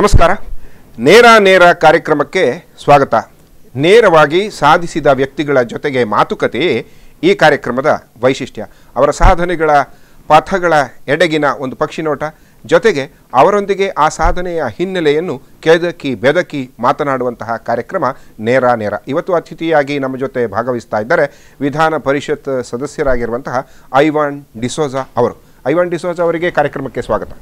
ನಮಸ್ಕಾರ ನೇರ ನೇರ ಕಾರ್ಯಕ್ರಮಕ್ಕೆ ಸ್ವಾಗತ ನೇರವಾಗಿ ಸಾಧಿಸಿದ ವ್ಯಕ್ತಿಗಳ ಜೊತೆಗೆ ಮಾತುಕತೆಯೇ ಈ ಕಾರ್ಯಕ್ರಮದ ವೈಶಿಷ್ಟ್ಯ ಅವರ ಸಾಧನೆಗಳ ಪಥಗಳ ಎಡೆಗಿನ ಒಂದು ಪಕ್ಷಿನೋಟ ಜೊತೆಗೆ ಅವರೊಂದಿಗೆ ಆ ಸಾಧನೆಯ ಹಿನ್ನೆಲೆಯನ್ನು ಕೆದಕಿ ಬೆದಕಿ ಮಾತನಾಡುವಂತಹ ಕಾರ್ಯಕ್ರಮ ನೇರ ನೇರ ಇವತ್ತು ಅತಿಥಿಯಾಗಿ ನಮ್ಮ ಜೊತೆ ಭಾಗವಹಿಸ್ತಾ ಇದ್ದಾರೆ ವಿಧಾನ ಪರಿಷತ್ ಸದಸ್ಯರಾಗಿರುವಂತಹ ಐವಾನ್ ಡಿಸೋಜಾ ಅವರು ಐವಾನ್ ಡಿಸೋಜಾ ಅವರಿಗೆ ಕಾರ್ಯಕ್ರಮಕ್ಕೆ ಸ್ವಾಗತ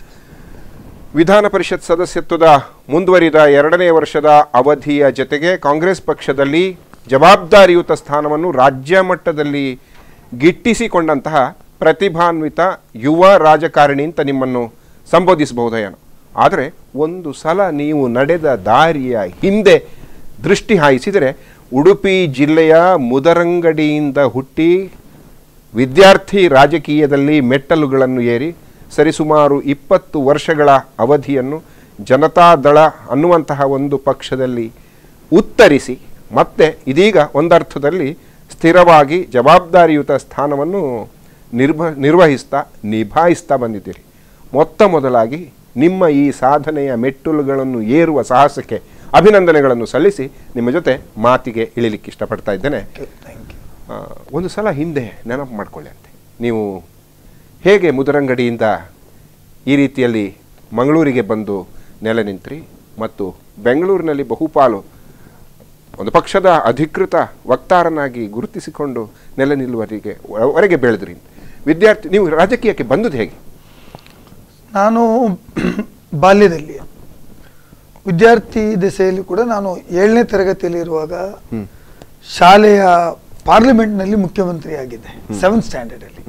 ವಿಧಾನ ಪರಿಷತ್ ಸದಸ್ಯತ್ವದ ಮುಂದುವರಿದ ಎರಡನೇ ವರ್ಷದ ಅವಧಿಯ ಜೊತೆಗೆ ಕಾಂಗ್ರೆಸ್ ಪಕ್ಷದಲ್ಲಿ ಜವಾಬ್ದಾರಿಯುತ ಸ್ಥಾನವನ್ನು ರಾಜ್ಯ ಮಟ್ಟದಲ್ಲಿ ಗಿಟ್ಟಿಸಿಕೊಂಡಂತಹ ಪ್ರತಿಭಾನ್ವಿತ ಯುವ ರಾಜಕಾರಣಿ ಅಂತ ನಿಮ್ಮನ್ನು ಸಂಬೋಧಿಸಬಹುದೇನೋ ಆದರೆ ಒಂದು ಸಲ ನೀವು ನಡೆದ ದಾರಿಯ ಹಿಂದೆ ದೃಷ್ಟಿ ಹಾಯಿಸಿದರೆ ಉಡುಪಿ ಜಿಲ್ಲೆಯ ಮುದರಂಗಡಿಯಿಂದ ಹುಟ್ಟಿ ವಿದ್ಯಾರ್ಥಿ ರಾಜಕೀಯದಲ್ಲಿ ಮೆಟ್ಟಲುಗಳನ್ನು ಏರಿ ಸರಿಸುಮಾರು ಇಪ್ಪತ್ತು ವರ್ಷಗಳ ಅವಧಿಯನ್ನು ಜನತಾದಳ ಅನ್ನುವಂತಹ ಒಂದು ಪಕ್ಷದಲ್ಲಿ ಉತ್ತರಿಸಿ ಮತ್ತೆ ಇದೀಗ ಒಂದರ್ಥದಲ್ಲಿ ಸ್ಥಿರವಾಗಿ ಜವಾಬ್ದಾರಿಯುತ ಸ್ಥಾನವನ್ನು ನಿರ್ಭ ನಿರ್ವಹಿಸ್ತಾ ನಿಭಾಯಿಸ್ತಾ ಬಂದಿದ್ದೀರಿ ಮೊತ್ತ ಮೊದಲಾಗಿ ನಿಮ್ಮ ಈ ಸಾಧನೆಯ ಮೆಟ್ಟಲುಗಳನ್ನು ಏರುವ ಸಾಹಸಕ್ಕೆ ಅಭಿನಂದನೆಗಳನ್ನು ಸಲ್ಲಿಸಿ ನಿಮ್ಮ ಜೊತೆ ಮಾತಿಗೆ ಇಳಿಲಿಕ್ಕೆ ಇಷ್ಟಪಡ್ತಾ ಇದ್ದೇನೆ ಆ, ಒಂದು ಸಲ ಹಿಂದೆ ನೆನಪು ಮಾಡ್ಕೊಳ್ಳಿ ಅಂತೆ ನೀವು ಹೇಗೆ ಮುದರಂಗಡಿಯಿಂದ ಈ ರೀತಿಯಲ್ಲಿ ಮಂಗಳೂರಿಗೆ ಬಂದು ನೆಲೆ ನಿಂತ್ರಿ ಮತ್ತು ಬೆಂಗಳೂರಿನಲ್ಲಿ ಬಹುಪಾಲು ಒಂದು ಪಕ್ಷದ ಅಧಿಕೃತ ವಕ್ತಾರನಾಗಿ ಗುರುತಿಸಿಕೊಂಡು ನೆಲೆ ನಿಲ್ಲುವರಿಗೆ ವರೆಗೆ ಬೆಳೆದ್ರಿ ವಿದ್ಯಾರ್ಥಿ ನೀವು ರಾಜಕೀಯಕ್ಕೆ ಬಂದದ್ದು ಹೇಗೆ ನಾನು ಬಾಲ್ಯದಲ್ಲಿ ವಿದ್ಯಾರ್ಥಿ ದೆಸೆಯಲ್ಲಿ ಕೂಡ ನಾನು ಏಳನೇ ತರಗತಿಯಲ್ಲಿ ಇರುವಾಗ ಶಾಲೆಯ ಪಾರ್ಲಿಮೆಂಟ್ನಲ್ಲಿ ಮುಖ್ಯಮಂತ್ರಿಯಾಗಿದ್ದೆ ಸೆವೆಂತ್ ಸ್ಟ್ಯಾಂಡರ್ಡ್ ಅಲ್ಲಿ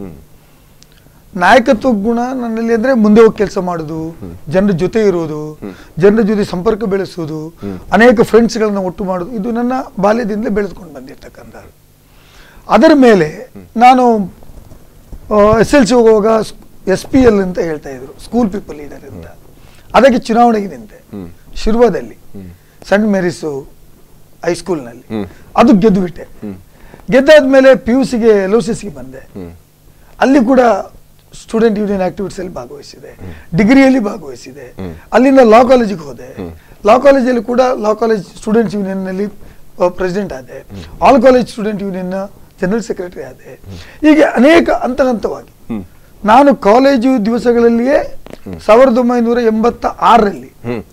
ನಾಯಕತ್ವ ಗುಣ ನನ್ನಲ್ಲಿ ಅಂದ್ರೆ ಮುಂದೆ ಹೋಗಿ ಕೆಲಸ ಮಾಡೋದು ಜನರ ಜೊತೆ ಇರೋದು ಜನರ ಜೊತೆ ಸಂಪರ್ಕ ಬೆಳೆಸೋದು ಅನೇಕ ಫ್ರೆಂಡ್ಸ್ಗಳನ್ನ ಒಟ್ಟು ಮಾಡೋದು ಇದು ನನ್ನ ಬಾಲ್ಯದಿಂದಲೇ ಬೆಳೆದುಕೊಂಡು ಬಂದಿರ್ತಕ್ಕಂಥ ಅದರ ಮೇಲೆ ನಾನು ಎಸ್ ಎಲ್ ಸಿ ಹೋಗುವಾಗ ಎಸ್ ಪಿ ಎಲ್ ಅಂತ ಹೇಳ್ತಾ ಇದ್ರು ಸ್ಕೂಲ್ ಪೀಪಲ್ ಲೀಡರ್ ಅಂತ ಅದಕ್ಕೆ ಚುನಾವಣೆಗೆ ನಿಂತೆ ಶಿರ್ವದಲ್ಲಿ ಸೆಂಟ್ ಮೇರಿಸು ಹೈಸ್ಕೂಲ್ನಲ್ಲಿ ಅದು ಗೆದ್ದುಬಿಟ್ಟೆ ಗೆದ್ದಾದ್ಮೇಲೆ ಪಿ ಯು ಸಿಗೆ ಎಲ್ ಒ ಗೆ ಬಂದೆ ಅಲ್ಲಿ ಕೂಡ ಸ್ಟೂಡೆಂಟ್ ಯೂನಿಯನ್ ಆಕ್ಟಿವಿಟೀಸ್ ಅಲ್ಲಿ ಭಾಗವಹಿಸಿದೆ ಡಿಗ್ರಿಯಲ್ಲಿ ಭಾಗವಹಿಸಿದೆ ಅಲ್ಲಿಂದ ಲಾ ಕಾಲೇಜಿಗೆ ಹೋದೆ ಲಾ ಕಾಲೇಜಲ್ಲಿ ಕೂಡ ಲಾ ಕಾಲೇಜ್ ಸ್ಟೂಡೆಂಟ್ಸ್ ಯೂನಿಯನ್ ನಲ್ಲಿ ಪ್ರೆಸಿಡೆಂಟ್ ಆದೆ ಆಲ್ ಕಾಲೇಜ್ ಸ್ಟೂಡೆಂಟ್ ಯೂನಿಯನ್ ನ ಜನರಲ್ ಸೆಕ್ರೆಟರಿ ಆದೆ ಹೀಗೆ ಅನೇಕ ಹಂತ ಹಂತವಾಗಿ ನಾನು ಕಾಲೇಜು ದಿವಸಗಳಲ್ಲಿಯೇ ಸಾವಿರದ ಒಂಬೈನೂರ ಎಂಬತ್ತ ಆರರಲ್ಲಿ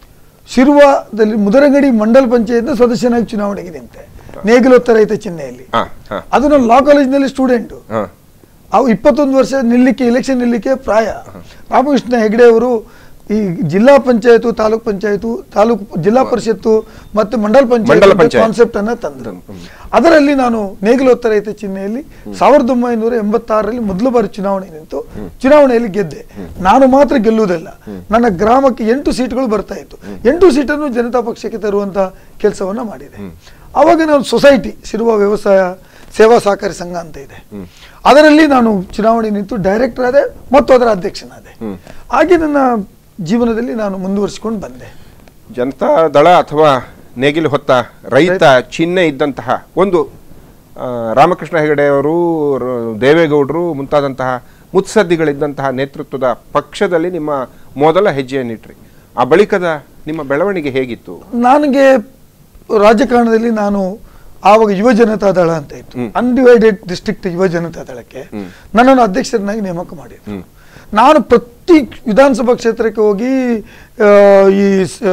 ಶಿರ್ವಾದಲ್ಲಿ ಮುದರಗಡಿ ಮಂಡಲ್ ಪಂಚಾಯತ್ನ ಸದಸ್ಯನಾಗಿ ಚುನಾವಣೆಗೆ ನಿಂತೆ ನೇಗಿಲೊತ್ತ ರೈತ ಚಿಹ್ನೆಯಲ್ಲಿ ಹಾ ಹಾ ಅದು ನಾನು ಲಾ ಕಾಲೇಜ್ನಲ್ಲಿ ಸ್ಟೂಡೆಂಟು ಹಾ ಅವು ಇಪ್ಪತ್ತೊಂದು ವರ್ಷ ನಿಲ್ಲಿಕ್ಕೆ ಎಲೆಕ್ಷನ್ ನಿಲ್ಲಿಕ್ಕೆ ಪ್ರಾಯ ರಾಮಕೃಷ್ಣ ಹೆಗಡೆ ಅವರು ಈ ಜಿಲ್ಲಾ ಪಂಚಾಯತು ತಾಲೂಕ್ ಪಂಚಾಯತು ತಾಲೂಕು ಜಿಲ್ಲಾ ಪರಿಷತ್ತು ಮತ್ತು ಮಂಡಲ ಮಂಡಲ ಪಂಚಾಯತ್ ಪಂಚಾಯತ್. ಕಾನ್ಸೆಪ್ಟ್ ಅನ್ನ ತಂದರು ಅದರಲ್ಲಿ ನಾನು ನೇಗಿಲೋತ್ತರ ರೈತ ಚಿಹ್ನೆಯಲ್ಲಿ ಸಾವಿರದ ಒಂಬೈನೂರ ಎಂಬತ್ತಾರರಲ್ಲಿ ಮೊದಲು ಬಾರಿ ಚುನಾವಣೆ ನಿಂತು ಚುನಾವಣೆಯಲ್ಲಿ ಗೆದ್ದೆ ನಾನು ಮಾತ್ರ ಗೆಲ್ಲುವುದಲ್ಲ ನನ್ನ ಗ್ರಾಮಕ್ಕೆ ಎಂಟು ಸೀಟ್ಗಳು ಬರ್ತಾ ಇತ್ತು ಎಂಟು ಸೀಟನ್ನು ಜನತಾ ಪಕ್ಷಕ್ಕೆ ತರುವಂತ ಕೆಲಸವನ್ನ ಮಾಡಿದೆ ಅವಾಗ ನಾನು ಸೊಸೈಟಿ ಶಿರುವ ವ್ಯವಸಾಯ ಸೇವಾ ಸಹಕಾರಿ ಸಂಘ ಅಂತ ಇದೆ ಅದರಲ್ಲಿ ನಾನು ಚುನಾವಣೆ ನಿಂತು ಡೈರೆಕ್ಟರ್ ಆದೆ ಮತ್ತು ಅದರ ಅಧ್ಯಕ್ಷನಾದೆ ಹಾಗೆ ನನ್ನ ಜೀವನದಲ್ಲಿ ನಾನು ಮುಂದುವರಿಸಿಕೊಂಡು ಬಂದೆ ಜನತಾ ದಳ ಅಥವಾ ನೇಗಿಲು ಹೊತ್ತ ರೈತ ಚಿಹ್ನೆ ಇದ್ದಂತಹ ಒಂದು ಆ, ರಾಮಕೃಷ್ಣ ಹೆಗಡೆ ಅವರು ರ- ದೇವೇಗೌಡರು ಮುಂತಾದಂತಹ ಮುತ್ಸದ್ದಿಗಳಿದ್ದಂತಹ ನೇತೃತ್ವದ ಪಕ್ಷದಲ್ಲಿ ನಿಮ್ಮ ಮೊದಲ ಹೆಜ್ಜೆಯನ್ನಿಟ್ರಿ ಆ ಬಳಿಕದ ನಿಮ್ಮ ಬೆಳವಣಿಗೆ ಹೇಗಿತ್ತು ನನಗೆ ರಾಜಕಾರಣದಲ್ಲಿ ನಾನು ಆವಾಗ ಯುವ ಜನತಾ ದಳ ಅಂತ ಇತ್ತು ಅನ್ಡಿವೈಡೆಡ್ ಡಿಸ್ಟ್ರಿಕ್ಟ್ ಯುವ ಜನತಾ ದಳಕ್ಕೆ ನನ್ನನ್ನು ಅಧ್ಯಕ್ಷರನ್ನಾಗಿ ನೇಮಕ ಮಾಡಿದ್ರು ನಾನು ಪ್ರತಿ ವಿಧಾನಸಭಾ ಕ್ಷೇತ್ರಕ್ಕೆ ಹೋಗಿ ಆ, ಈ ಸ-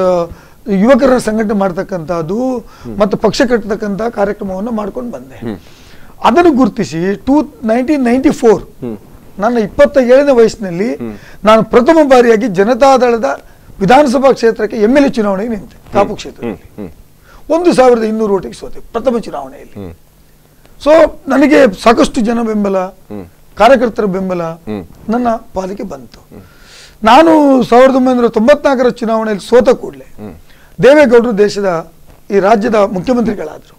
ಯುವಕರ ಸಂಘಟನೆ ಮಾಡ್ತಕ್ಕಂಥದ್ದು ಮತ್ತು ಪಕ್ಷ ಕಟ್ಟತಕ್ಕಂಥ ಕಾರ್ಯಕ್ರಮವನ್ನು ಮಾಡ್ಕೊಂಡು ಬಂದೆ ಅದನ್ನು ಗುರುತಿಸಿ ಟೂ ನೈನ್ಟೀನ್ ನೈನ್ಟಿ ಫೋರ್ ನನ್ನ ಇಪ್ಪತ್ತ ಏಳನೇ ವಯಸ್ಸಿನಲ್ಲಿ ನಾನು ಪ್ರಥಮ ಬಾರಿಯಾಗಿ ಜನತಾದಳದ ವಿಧಾನಸಭಾ ಕ್ಷೇತ್ರಕ್ಕೆ ಎಂ ಎಲ್ ಎ ಚುನಾವಣೆಗೆ ನಿಂತೆ ಕಾಪು ಕ್ಷೇತ್ರದಲ್ಲಿ ಒಂದು ಸಾವಿರದ ಇನ್ನೂರು ಓಟಿಗೆ ಸೋತೆ ಪ್ರಥಮ ಚುನಾವಣೆಯಲ್ಲಿ ಸೊ ನನಗೆ ಸಾಕಷ್ಟು ಜನ ಬೆಂಬಲ ಕಾರ್ಯಕರ್ತರ ಬೆಂಬಲ ನನ್ನ ಪಾಲಿಗೆ ಬಂತು ನಾನು ಸಾವಿರದ ಒಂಬೈನೂರ ತೊಂಬತ್ನಾಲ್ಕರ ಚುನಾವಣೆಯಲ್ಲಿ ಸೋತ ಕೂಡಲೇ ದೇವೇಗೌಡರು ದೇಶದ ಈ ರಾಜ್ಯದ ಮುಖ್ಯಮಂತ್ರಿಗಳಾದರು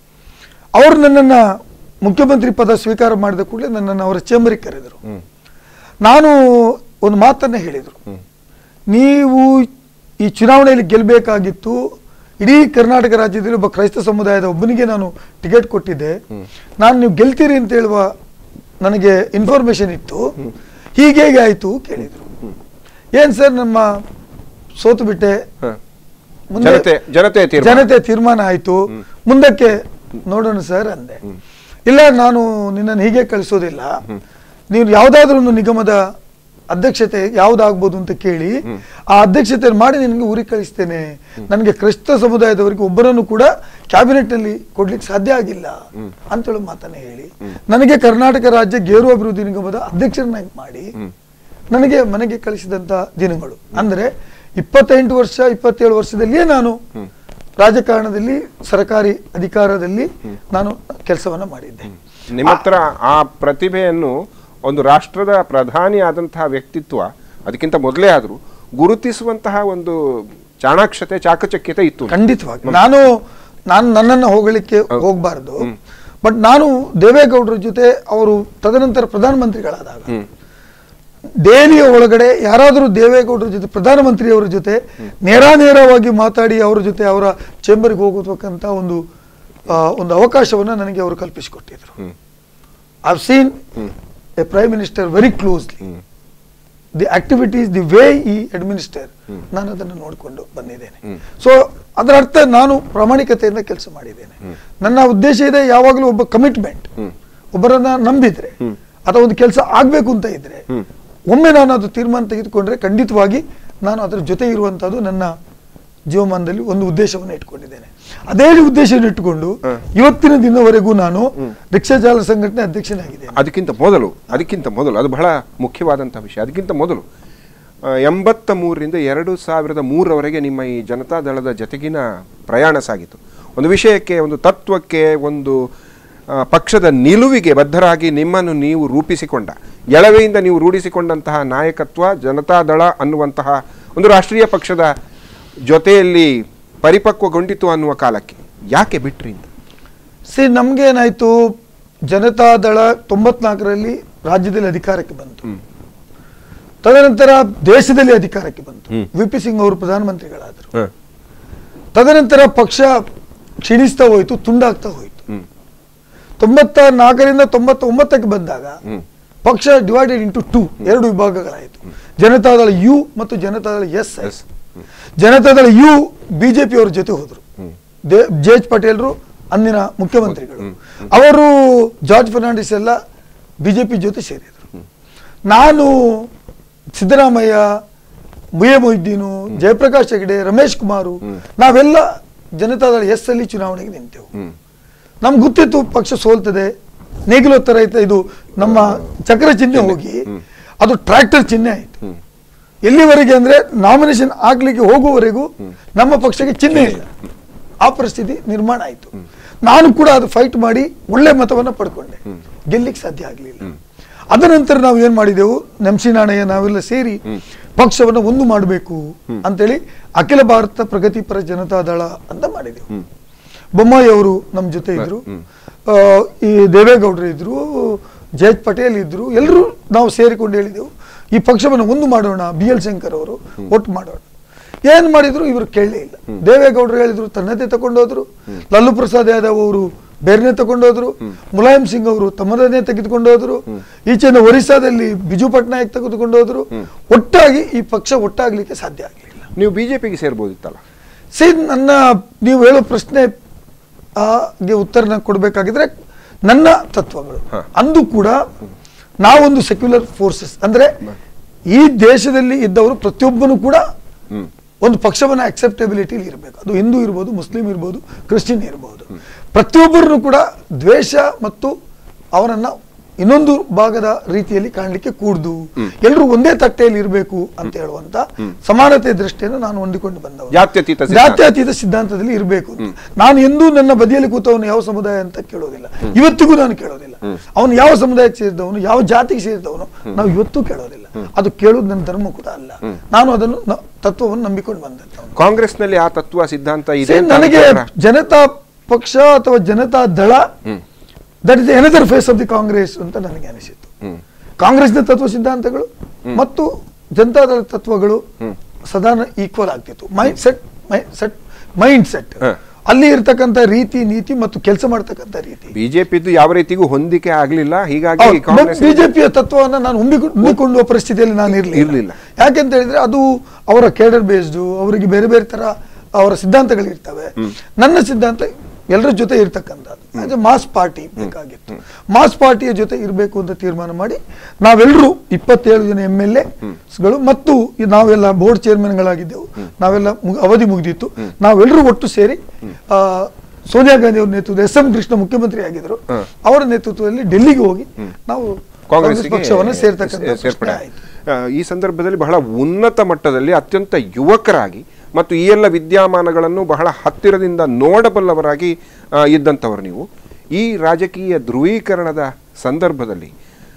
ಅವರು ನನ್ನನ್ನ ಮುಖ್ಯಮಂತ್ರಿ ಪದ ಸ್ವೀಕಾರ ಮಾಡಿದ ಕೂಡಲೇ ನನ್ನನ್ನು ಅವರ ಚೇಂಬರಿಗೆ ಕರೆದರು ನಾನು ಒಂದು ಮಾತನ್ನ ಹೇಳಿದರು ನೀವು ಈ ಚುನಾವಣೆಯಲ್ಲಿ ಗೆಲ್ಲಬೇಕಾಗಿತ್ತು ಇಡೀ ಕರ್ನಾಟಕ ರಾಜ್ಯದಲ್ಲಿ ಒಬ್ಬ ಕ್ರೈಸ್ತ ಸಮುದಾಯದ ಒಬ್ಬನಿಗೆ ನಾನು ಟಿಕೆಟ್ ಕೊಟ್ಟಿದ್ದೆ ನಾನು ನೀವು ಗೆಲ್ತೀರಿ ಅಂತ ಹೇಳುವ ನನಗೆ ಇನ್ಫಾರ್ಮೇಶನ್ ಇತ್ತು ಹೀಗೆ ಹೇಗೆ ಆಯಿತು ಕೇಳಿದರು ಏನು ಸರ್ ನಮ್ಮ ಸೋತು ಬಿಟ್ಟೆ ಹ. ಮುಂದೆ ಜನತೆ ಜನತೆ ತೀರ್ಮಾನ ಜನತೆ ತೀರ್ಮಾನ ಆಯ್ತು ಮುಂದಕ್ಕೆ ನೋಡೋಣ ಸರ್ ಅಂದೆ ಇಲ್ಲ ನಾನು ನಿನ್ನನ್ನು ಹೀಗೆ ಕಳಿಸೋದಿಲ್ಲ ನೀನು ಯಾವುದಾದ್ರೂ ಒಂದು ನಿಗಮದ ಅಧ್ಯಕ್ಷತೆ ಯಾವ್ದಾಗ್ಬೋದು ಅಂತ ಕೇಳಿ ಆ ಅಧ್ಯಕ್ಷತೆ ಮಾಡಿ ನಿನಗೆ ಊರಿಗೆ ಕಳಿಸ್ತೇನೆ ನನಗೆ ಕ್ರೈಸ್ತ ಸಮುದಾಯದವರಿಗೆ ಒಬ್ಬರನ್ನು ಕೂಡ ಕ್ಯಾಬಿನೆಟ್ ನಲ್ಲಿ ಕೊಡ್ಲಿಕ್ಕೆ ಸಾಧ್ಯ ಆಗಿಲ್ಲ ಅಂತೇಳಿ ಮಾತನ್ನ ಹೇಳಿ ನನಗೆ ಕರ್ನಾಟಕ ರಾಜ್ಯ ಗೇರು ಅಭಿವೃದ್ಧಿ ನಿಗಮದ ಅಧ್ಯಕ್ಷರನ್ನಾಗಿ ಮಾಡಿ ನನಗೆ ಮನೆಗೆ ಕಳಿಸಿದಂತ ದಿನಗಳು ಅಂದ್ರೆ ಇಪ್ಪತ್ತೆಂಟು ವರ್ಷ ಇಪ್ಪತ್ತೇಳು ವರ್ಷದಲ್ಲಿಯೇ ನಾನು ರಾಜಕಾರಣದಲ್ಲಿ ಸರ್ಕಾರಿ ಅಧಿಕಾರದಲ್ಲಿ ನಾನು ಕೆಲಸವನ್ನ ಮಾಡಿದ್ದೆ ನಿಮ್ಮ ಹತ್ರ ಆ ಪ್ರತಿಭೆಯನ್ನು ಒಂದು ರಾಷ್ಟ್ರದ ಪ್ರಧಾನಿ ಆದಂತಹ ವ್ಯಕ್ತಿತ್ವ ಅದಕ್ಕಿಂತ ಮೊದಲೇ ಆದರೂ ಗುರುತಿಸುವಂತಹ ಒಂದು ಚಾಣಾಕ್ಷತೆ ಚಾಕಚಕ್ಯತೆ ಇತ್ತು ಖಂಡಿತವಾಗಿ ನಾನು ನಾನು ನನ್ನನ್ನು ಹೋಗಲಿಕ್ಕೆ ಹೋಗಬಾರ್ದು ಬಟ್ ನಾನು ದೇವೇಗೌಡರ ಜೊತೆ ಅವರು ತದನಂತರ ಪ್ರಧಾನಮಂತ್ರಿಗಳಾದಾಗ ಹ್ಮ್. ದೆಹಲಿಯ ಒಳಗಡೆ ಯಾರಾದರೂ ದೇವೇಗೌಡರ ಜೊತೆ ಪ್ರಧಾನಮಂತ್ರಿಯವರ ಜೊತೆ ನೇರಾನೇರವಾಗಿ ಮಾತಾಡಿ ಅವರ ಜೊತೆ ಅವರ ಚೇಂಬರ್ಗೆ ಹೋಗತಕ್ಕಂಥ ಒಂದು ಆ, ಒಂದು ಅವಕಾಶವನ್ನ ನನಗೆ ಅವರು ಕಲ್ಪಿಸಿಕೊಟ್ಟಿದ್ರು hmm. I've seen a prime minister very closely the activities the way ಈ ಅಡ್ಮಿನಿಸ್ಟರ್ ನಾನು ಅದನ್ನು ನೋಡಿಕೊಂಡು ಬಂದಿದ್ದೇನೆ ಸೊ ಅದರ ಅರ್ಥ ನಾನು ಪ್ರಾಮಾಣಿಕತೆಯಿಂದ ಕೆಲಸ ಮಾಡಿದ್ದೇನೆ ನನ್ನ ಉದ್ದೇಶ ಇದೆ ಯಾವಾಗಲೂ ಒಬ್ಬ ಕಮಿಟ್ಮೆಂಟ್ ಒಬ್ಬರನ್ನ ನಂಬಿದ್ರೆ ಅಥವಾ ಒಂದು ಕೆಲಸ ಆಗ್ಬೇಕು ಅಂತ ಇದ್ರೆ ಒಮ್ಮೆ ನಾನು ಅದು ತೀರ್ಮಾನ ತೆಗೆದುಕೊಂಡ್ರೆ ಖಂಡಿತವಾಗಿ ನಾನು ಅದರ ಜೊತೆ ಇರುವಂತದ್ದು ನನ್ನ ಜೀವಮಾನದಲ್ಲಿ ಒಂದು ಉದ್ದೇಶವನ್ನು ಇಟ್ಕೊಂಡಿದ್ದೇನೆ ಅದೇ ಉದ್ದೇಶವನ್ನು ಇಟ್ಟುಕೊಂಡು ಇವತ್ತಿನ ದಿನವರೆಗೂ ನಾನು ರಿಕ್ಷಾ ಚಾಲಕ ಸಂಘಟನೆ ಅಧ್ಯಕ್ಷನಾಗಿದ್ದೇನೆ ಅದಕ್ಕಿಂತ ಮೊದಲು ಅದಕ್ಕಿಂತ ಮೊದಲು ಅದು ಬಹಳ ಮುಖ್ಯವಾದಂತಹ ವಿಷಯ ಅದಕ್ಕಿಂತ ಮೊದಲು ಆ, ಎಂಬತ್ತ ಮೂರರಿಂದ ಎರಡು ಸಾವಿರದ ಮೂರರವರೆಗೆ ನಿಮ್ಮ ಈ ಜನತಾದಳದ ಜತೆಗಿನ ಪ್ರಯಾಣ ಸಾಗಿತು ಒಂದು ವಿಷಯಕ್ಕೆ ಒಂದು ತತ್ವಕ್ಕೆ ಒಂದು ಆ, ಪಕ್ಷದ ನಿಲುವಿಗೆ ಬದ್ಧರಾಗಿ ನಿಮ್ಮನ್ನು ನೀವು ರೂಪಿಸಿಕೊಂಡ ಎಳವೆಯಿಂದ ನೀವು ರೂಢಿಸಿಕೊಂಡಂತಹ ನಾಯಕತ್ವ ಜನತಾದಳ ಅನ್ನುವಂತಹ ಒಂದು ರಾಷ್ಟ್ರೀಯ ಪಕ್ಷದ ಜೊತೆಯಲ್ಲಿ ಪರಿಪಕ್ವಗೊಂಡಿತು ಅನ್ನುವ ಕಾಲಕ್ಕೆ ಯಾಕೆ ಬಿಟ್ರಿ ಅಂತ ಸಿ ನಮ್ಗೇನಾಯ್ತು ಜನತಾದಳ ತೊಂಬತ್ನಾಲ್ಕರಲ್ಲಿ ರಾಜ್ಯದಲ್ಲಿ ಅಧಿಕಾರಕ್ಕೆ ಬಂತು ತದನಂತರ ದೇಶದಲ್ಲಿ ಅಧಿಕಾರಕ್ಕೆ ಬಂತು ಹ್ಮ್. ವಿ ಪಿ ಸಿಂಗ್ ಅವರು ಪ್ರಧಾನಮಂತ್ರಿಗಳಾದರು ಹ. ತದನಂತರ ಪಕ್ಷ ಕ್ಷೀಣಿಸ್ತಾ ಹೋಯಿತು ತುಂಡಾಗ್ತಾ ಹೋಯಿತು ಹ್ಮ್. ತೊಂಬತ್ತ ನಾಲ್ಕರಿಂದ ತೊಂಬತ್ತ ಒಂಬತ್ತಕ್ಕೆ ಬಂದಾಗ ಹ್ಮ್. ಪಕ್ಷ ಡಿವೈಡೆಡ್ ಇಂಟು ಟೂ ಎರಡು ವಿಭಾಗಗಳಾಯಿತು ಜನತಾದಳ ಯು ಮತ್ತು Janata Dal S Yes. Janata Dal U BJP ಅವ್ರ ಜೊತೆ ಹೋದ್ರು ಜೆ ಎಚ್ ಪಟೇಲ್ರು ಅಂದಿನ ಮುಖ್ಯಮಂತ್ರಿಗಳು ಅವರು ಜಾರ್ಜ್ ಫರ್ನಾಂಡಿಸ್ ಎಲ್ಲ ಬಿಜೆಪಿ ಜೊತೆ ಸೇರಿದ್ರು ನಾನು ಸಿದ್ದರಾಮಯ್ಯ ಮುಯೆ ಮೊಯ್ದೀನು ಜಯಪ್ರಕಾಶ್ ಹೆಗಡೆ ರಮೇಶ್ ಕುಮಾರು ನಾವೆಲ್ಲ ಜನತಾದಳ ಎಸ್ ಅಲ್ಲಿ ಚುನಾವಣೆಗೆ ನಿಂತೆವು ಹ್ಮ್. ನಮ್ಗೆ ಗೊತ್ತಿತ್ತು ಪಕ್ಷ ಸೋಲ್ತದೆ ನೇಗಿಲು ತರ ಐತೆ ಇದು ನಮ್ಮ ಚಕ್ರ ಚಿಹ್ನೆ ಹೋಗಿ ಅದು ಟ್ರ್ಯಾಕ್ಟರ್ ಚಿಹ್ನೆ ಆಯ್ತು ಎಲ್ಲಿವರೆಗೆ ಅಂದ್ರೆ ನಾಮಿನೇಷನ್ ಆಗ್ಲಿಕ್ಕೆ ಹೋಗುವವರೆಗೂ ನಮ್ಮ ಪಕ್ಷಕ್ಕೆ ಚಿಹ್ನೆ ಇಲ್ಲ ಆ ಪರಿಸ್ಥಿತಿ ನಿರ್ಮಾಣ ಆಯ್ತು ನಾನು ಕೂಡ ಅದು ಫೈಟ್ ಮಾಡಿ ಒಳ್ಳೆ ಮತವನ್ನ ಪಡ್ಕೊಂಡೆ ಗೆಲ್ಲಿಕ್ಕೆ ಸಾಧ್ಯ ಆಗ್ಲಿಲ್ಲ ಅದ ನಂತರ ನಾವು ಏನ್ ಮಾಡಿದೆವು ನೆಮ್ಸಿ ನಾಣಯ್ಯ ನಾವೆಲ್ಲ ಸೇರಿ ಪಕ್ಷವನ್ನು ಒಂದು ಮಾಡಬೇಕು ಅಂತೇಳಿ ಅಖಿಲ ಭಾರತ ಪ್ರಗತಿಪರ ಜನತಾದಳ ಅಂತ ಮಾಡಿದೆವು ಬೊಮ್ಮಾಯಿ ಅವರು ನಮ್ಮ ಜೊತೆ ಇದ್ರು ಆ, ಈ ದೇವೇಗೌಡರು ಇದ್ರು ಜಯತ್ ಪಟೇಲ್ ಇದ್ರು ಎಲ್ಲರೂ ನಾವು ಸೇರಿಕೊಂಡು ಹೇಳಿದೆವು ಈ ಪಕ್ಷವನ್ನು ಒಂದು ಮಾಡೋಣ ಬಿ ಎಲ್ ಶಂಕರ್ ಅವರು ಒಟ್ಟು ಮಾಡೋಣ ಏನ್ ಮಾಡಿದ್ರು ಇವರು ಕೇಳಲೇ ಇಲ್ಲ ದೇವೇಗೌಡರು ಹೇಳಿದ್ರು ತನ್ನದೇ ತಗೊಂಡೋದ್ರು ಲಲ್ಲು ಪ್ರಸಾದ್ ಯಾದವ್ ಅವರು ಬೇರೆನೆ ತಗೊಂಡೋದ್ರು ಮುಲಾಯಂ ಸಿಂಗ್ ಅವರು ತಮ್ಮದನ್ನೇ ತೆಗೆದುಕೊಂಡೋದ್ರು ಈಚೆಯಿಂದ ಒರಿಸ್ಸಾದಲ್ಲಿ ಬಿಜು ಪಟ್ನಾಯಕ್ ತೆಗೆದುಕೊಂಡೋದ್ರು ಒಟ್ಟಾಗಿ ಈ ಪಕ್ಷ ಒಟ್ಟಾಗ್ಲಿಕ್ಕೆ ಸಾಧ್ಯ ಆಗಲಿಲ್ಲ ನೀವು ಬಿಜೆಪಿಗೆ ಸೇರ್ಬೋದಿತ್ತಲ್ಲ ಸಿ ನನ್ನ ನೀವು ಹೇಳೋ ಪ್ರಶ್ನೆ ಆ, ಗೆ ಉತ್ತರ ನಾನು ಕೊಡಬೇಕಾಗಿದ್ರೆ ನನ್ನ ತತ್ವಗಳು ಹ. ಅಂದು ಕೂಡ ನಾವೊಂದು ಸೆಕ್ಯುಲರ್ ಫೋರ್ಸಸ್ ಅಂದ್ರೆ ಈ ದೇಶದಲ್ಲಿ ಇದ್ದವರು ಪ್ರತಿಯೊಬ್ಬನು ಕೂಡ ಹ್ಮ್. ಒಂದು ಪಕ್ಷವನ್ನ ಅಕ್ಸೆಪ್ಟಬಿಲಿಟಿ ಇರಬೇಕು ಅದು ಹಿಂದೂ ಇರ್ಬೋದು ಮುಸ್ಲಿಂ ಇರ್ಬೋದು ಕ್ರಿಶ್ಚಿಯನ್ ಇರ್ಬೋದು ಪ್ರತಿಯೊಬ್ಬರನ್ನು ಕೂಡ ದ್ವೇಷ ಮತ್ತು ಅವರನ್ನ ಇನ್ನೊಂದು ಭಾಗದ ರೀತಿಯಲ್ಲಿ ಕಾಣಲಿಕ್ಕೆ ಕೂಡ್ದು ಎಲ್ಲರೂ ಒಂದೇ ತಟ್ಟೆಯಲ್ಲಿ ಇರಬೇಕು ಅಂತ ಹೇಳುವಂತ ಸಮಾನತೆ ದೃಷ್ಟಿಯನ್ನು ನಾನು ಹೊಂದಿಕೊಂಡು ಬಂದವ ಜಾತ್ಯತೀತ ಸಿದ್ಧಾಂತ. ಜಾತ್ಯತೀತ ಸಿದ್ಧಾಂತದಲ್ಲಿ ಇರಬೇಕು ಅಂತ. ನಾನು ಎಂದೂ ನನ್ನ ಬದಿಯಲ್ಲಿ ಕೂತವನು ಯಾವ ಸಮುದಾಯ ಅಂತ ಕೇಳೋದಿಲ್ಲ ಇವತ್ತಿಗೂ ನಾನು ಕೇಳೋದಿಲ್ಲ ಅವನು ಯಾವ ಸಮುದಾಯಕ್ಕೆ ಸೇರಿದವನು ಯಾವ ಜಾತಿಗೆ ಸೇರಿದವನು ನಾವು ಇವತ್ತೂ ಕೇಳೋದಿಲ್ಲ ಅದು ಕೇಳೋದು ನನ್ನ ಧರ್ಮ ಕೂಡ ಅಲ್ಲ ನಾನು ಅದನ್ನು ನ- ತತ್ವವನ್ನು ನಂಬಿಕೊಂಡು ಬಂದದ್ದು ಕಾಂಗ್ರೆಸ್ನಲ್ಲಿ ಆ ತತ್ವ ಸಿದ್ಧಾಂತ ಇದೆ ಅಂತ ನನಗೆ ಅನ್ಕೊಂಡ್ರಾ? ಜನತಾ ಪಕ್ಷ ಅಥವಾ Janata Dal that is another phase of the Congress ಅಂತ ನನಗೆ ಅನಿಸಿತು ಹ್ಮ್. ಕಾಂಗ್ರೆಸ್ನ ತತ್ವ ಸಿದ್ಧಾಂತಗಳು ಮತ್ತು ಜನತಾದಳ ತತ್ವಗಳು ಸದಾ ಈಕ್ವಲ್ ಆಗ್ತಿತ್ತು mind set set mind set ಹ. ಅಲ್ಲಿ ಇರ್ತಕ್ಕಂಥ ರೀತಿ ನೀತಿ ಮತ್ತು ಕೆಲಸ ಮಾಡ್ತಕ್ಕಂಥ ರೀತಿ ಬಿಜೆಪಿದು ಯಾವ ರೀತಿಗೂ ಹೊಂದಿಕೆ ಆಗ್ಲಿಲ್ಲ ಹೀಗಾಗಿ ಕಾಂಗ್ರೆಸ್ ಬಿಜೆಪಿಯ ತತ್ವವನ್ನು ನಾನು ಹೊಂದಿಕೊಂಡು ಹೊಂದಿಕೊಳ್ಳುವ ಪರಿಸ್ಥಿತಿಯಲ್ಲಿ ನಾನು ಇರಲಿಲ್ಲ ಇರ್ಲಿಲ್ಲ. ಯಾಕೆಂತ ಹೇಳಿದ್ರೆ ಅದು ಅವರ ಕೇಡರ್ ಬೇಸ್ಡ್ ಅವರಿಗೆ ಬೇರೆ ಬೇರೆ ತರ ಅವರ ಸಿದ್ಧಾಂತಗಳಿರ್ತವೆ ನನ್ನ ಸಿದ್ಧಾಂತ ಎಲ್ಲರ ಜೊತೆ ಇರ್ತಕ್ಕಂಥದ್ದು ಅದು ಮಾಸ್ ಪಾರ್ಟಿ ಬೇಕಾಗಿತ್ತು ಮಾಸ್ ಪಾರ್ಟಿಯ ಜೊತೆ ಇರಬೇಕು ಅಂತ ತೀರ್ಮಾನ ಮಾಡಿ ನಾವೆಲ್ಲರೂ ಇಪ್ಪತ್ತೇಳು ಜನ ಎಂ ಎಲ್ ಎಗಳು ಮತ್ತು ಈ ನಾವೆಲ್ಲ ಬೋರ್ಡ್ ಚೇರ್ಮನ್ಗಳಾಗಿದ್ದೆವು ನಾವೆಲ್ಲ ಮು- ಅವಧಿ ಮುಗಿದಿತ್ತು ನಾವೆಲ್ಲರೂ ಒಟ್ಟು ಸೇರಿ ಆ, ಸೋನಿಯಾ ಗಾಂಧಿ ಅವರ ನೇತೃತ್ವ ಎಸ್ ಎಂ ಕೃಷ್ಣ ಮುಖ್ಯಮಂತ್ರಿ ಆಗಿದ್ರು ಅವರ ನೇತೃತ್ವದಲ್ಲಿ ಡೆಲ್ಲಿಗೆ ಹೋಗಿ ನಾವು ಕಾಂಗ್ರೆಸ್ ಕಾಂಗ್ರೆಸ್ಗೆ ಪಕ್ಷವನ್ನು ಸೇರ್ತಕ್ಕಂಥ ಸೇ- ಸೇರ್ಪಡೆ ಪ್ರಶ್ನೆ ಆಯ್ತು. ಆ, ಈ ಸಂದರ್ಭದಲ್ಲಿ ಬಹಳ ಉನ್ನತ ಮಟ್ಟದಲ್ಲಿ ಅತ್ಯಂತ ಯುವಕರಾಗಿ ಮತ್ತು ಈ ಎಲ್ಲ ವಿದ್ಯಮಾನಗಳನ್ನು ಬಹಳ ಹತ್ತಿರದಿಂದ ನೋಡಬಲ್ಲವರಾಗಿ ಆ, ಇದ್ದಂಥವರು ನೀವು ಈ ರಾಜಕೀಯ ಧ್ರುವೀಕರಣದ ಸಂದರ್ಭದಲ್ಲಿ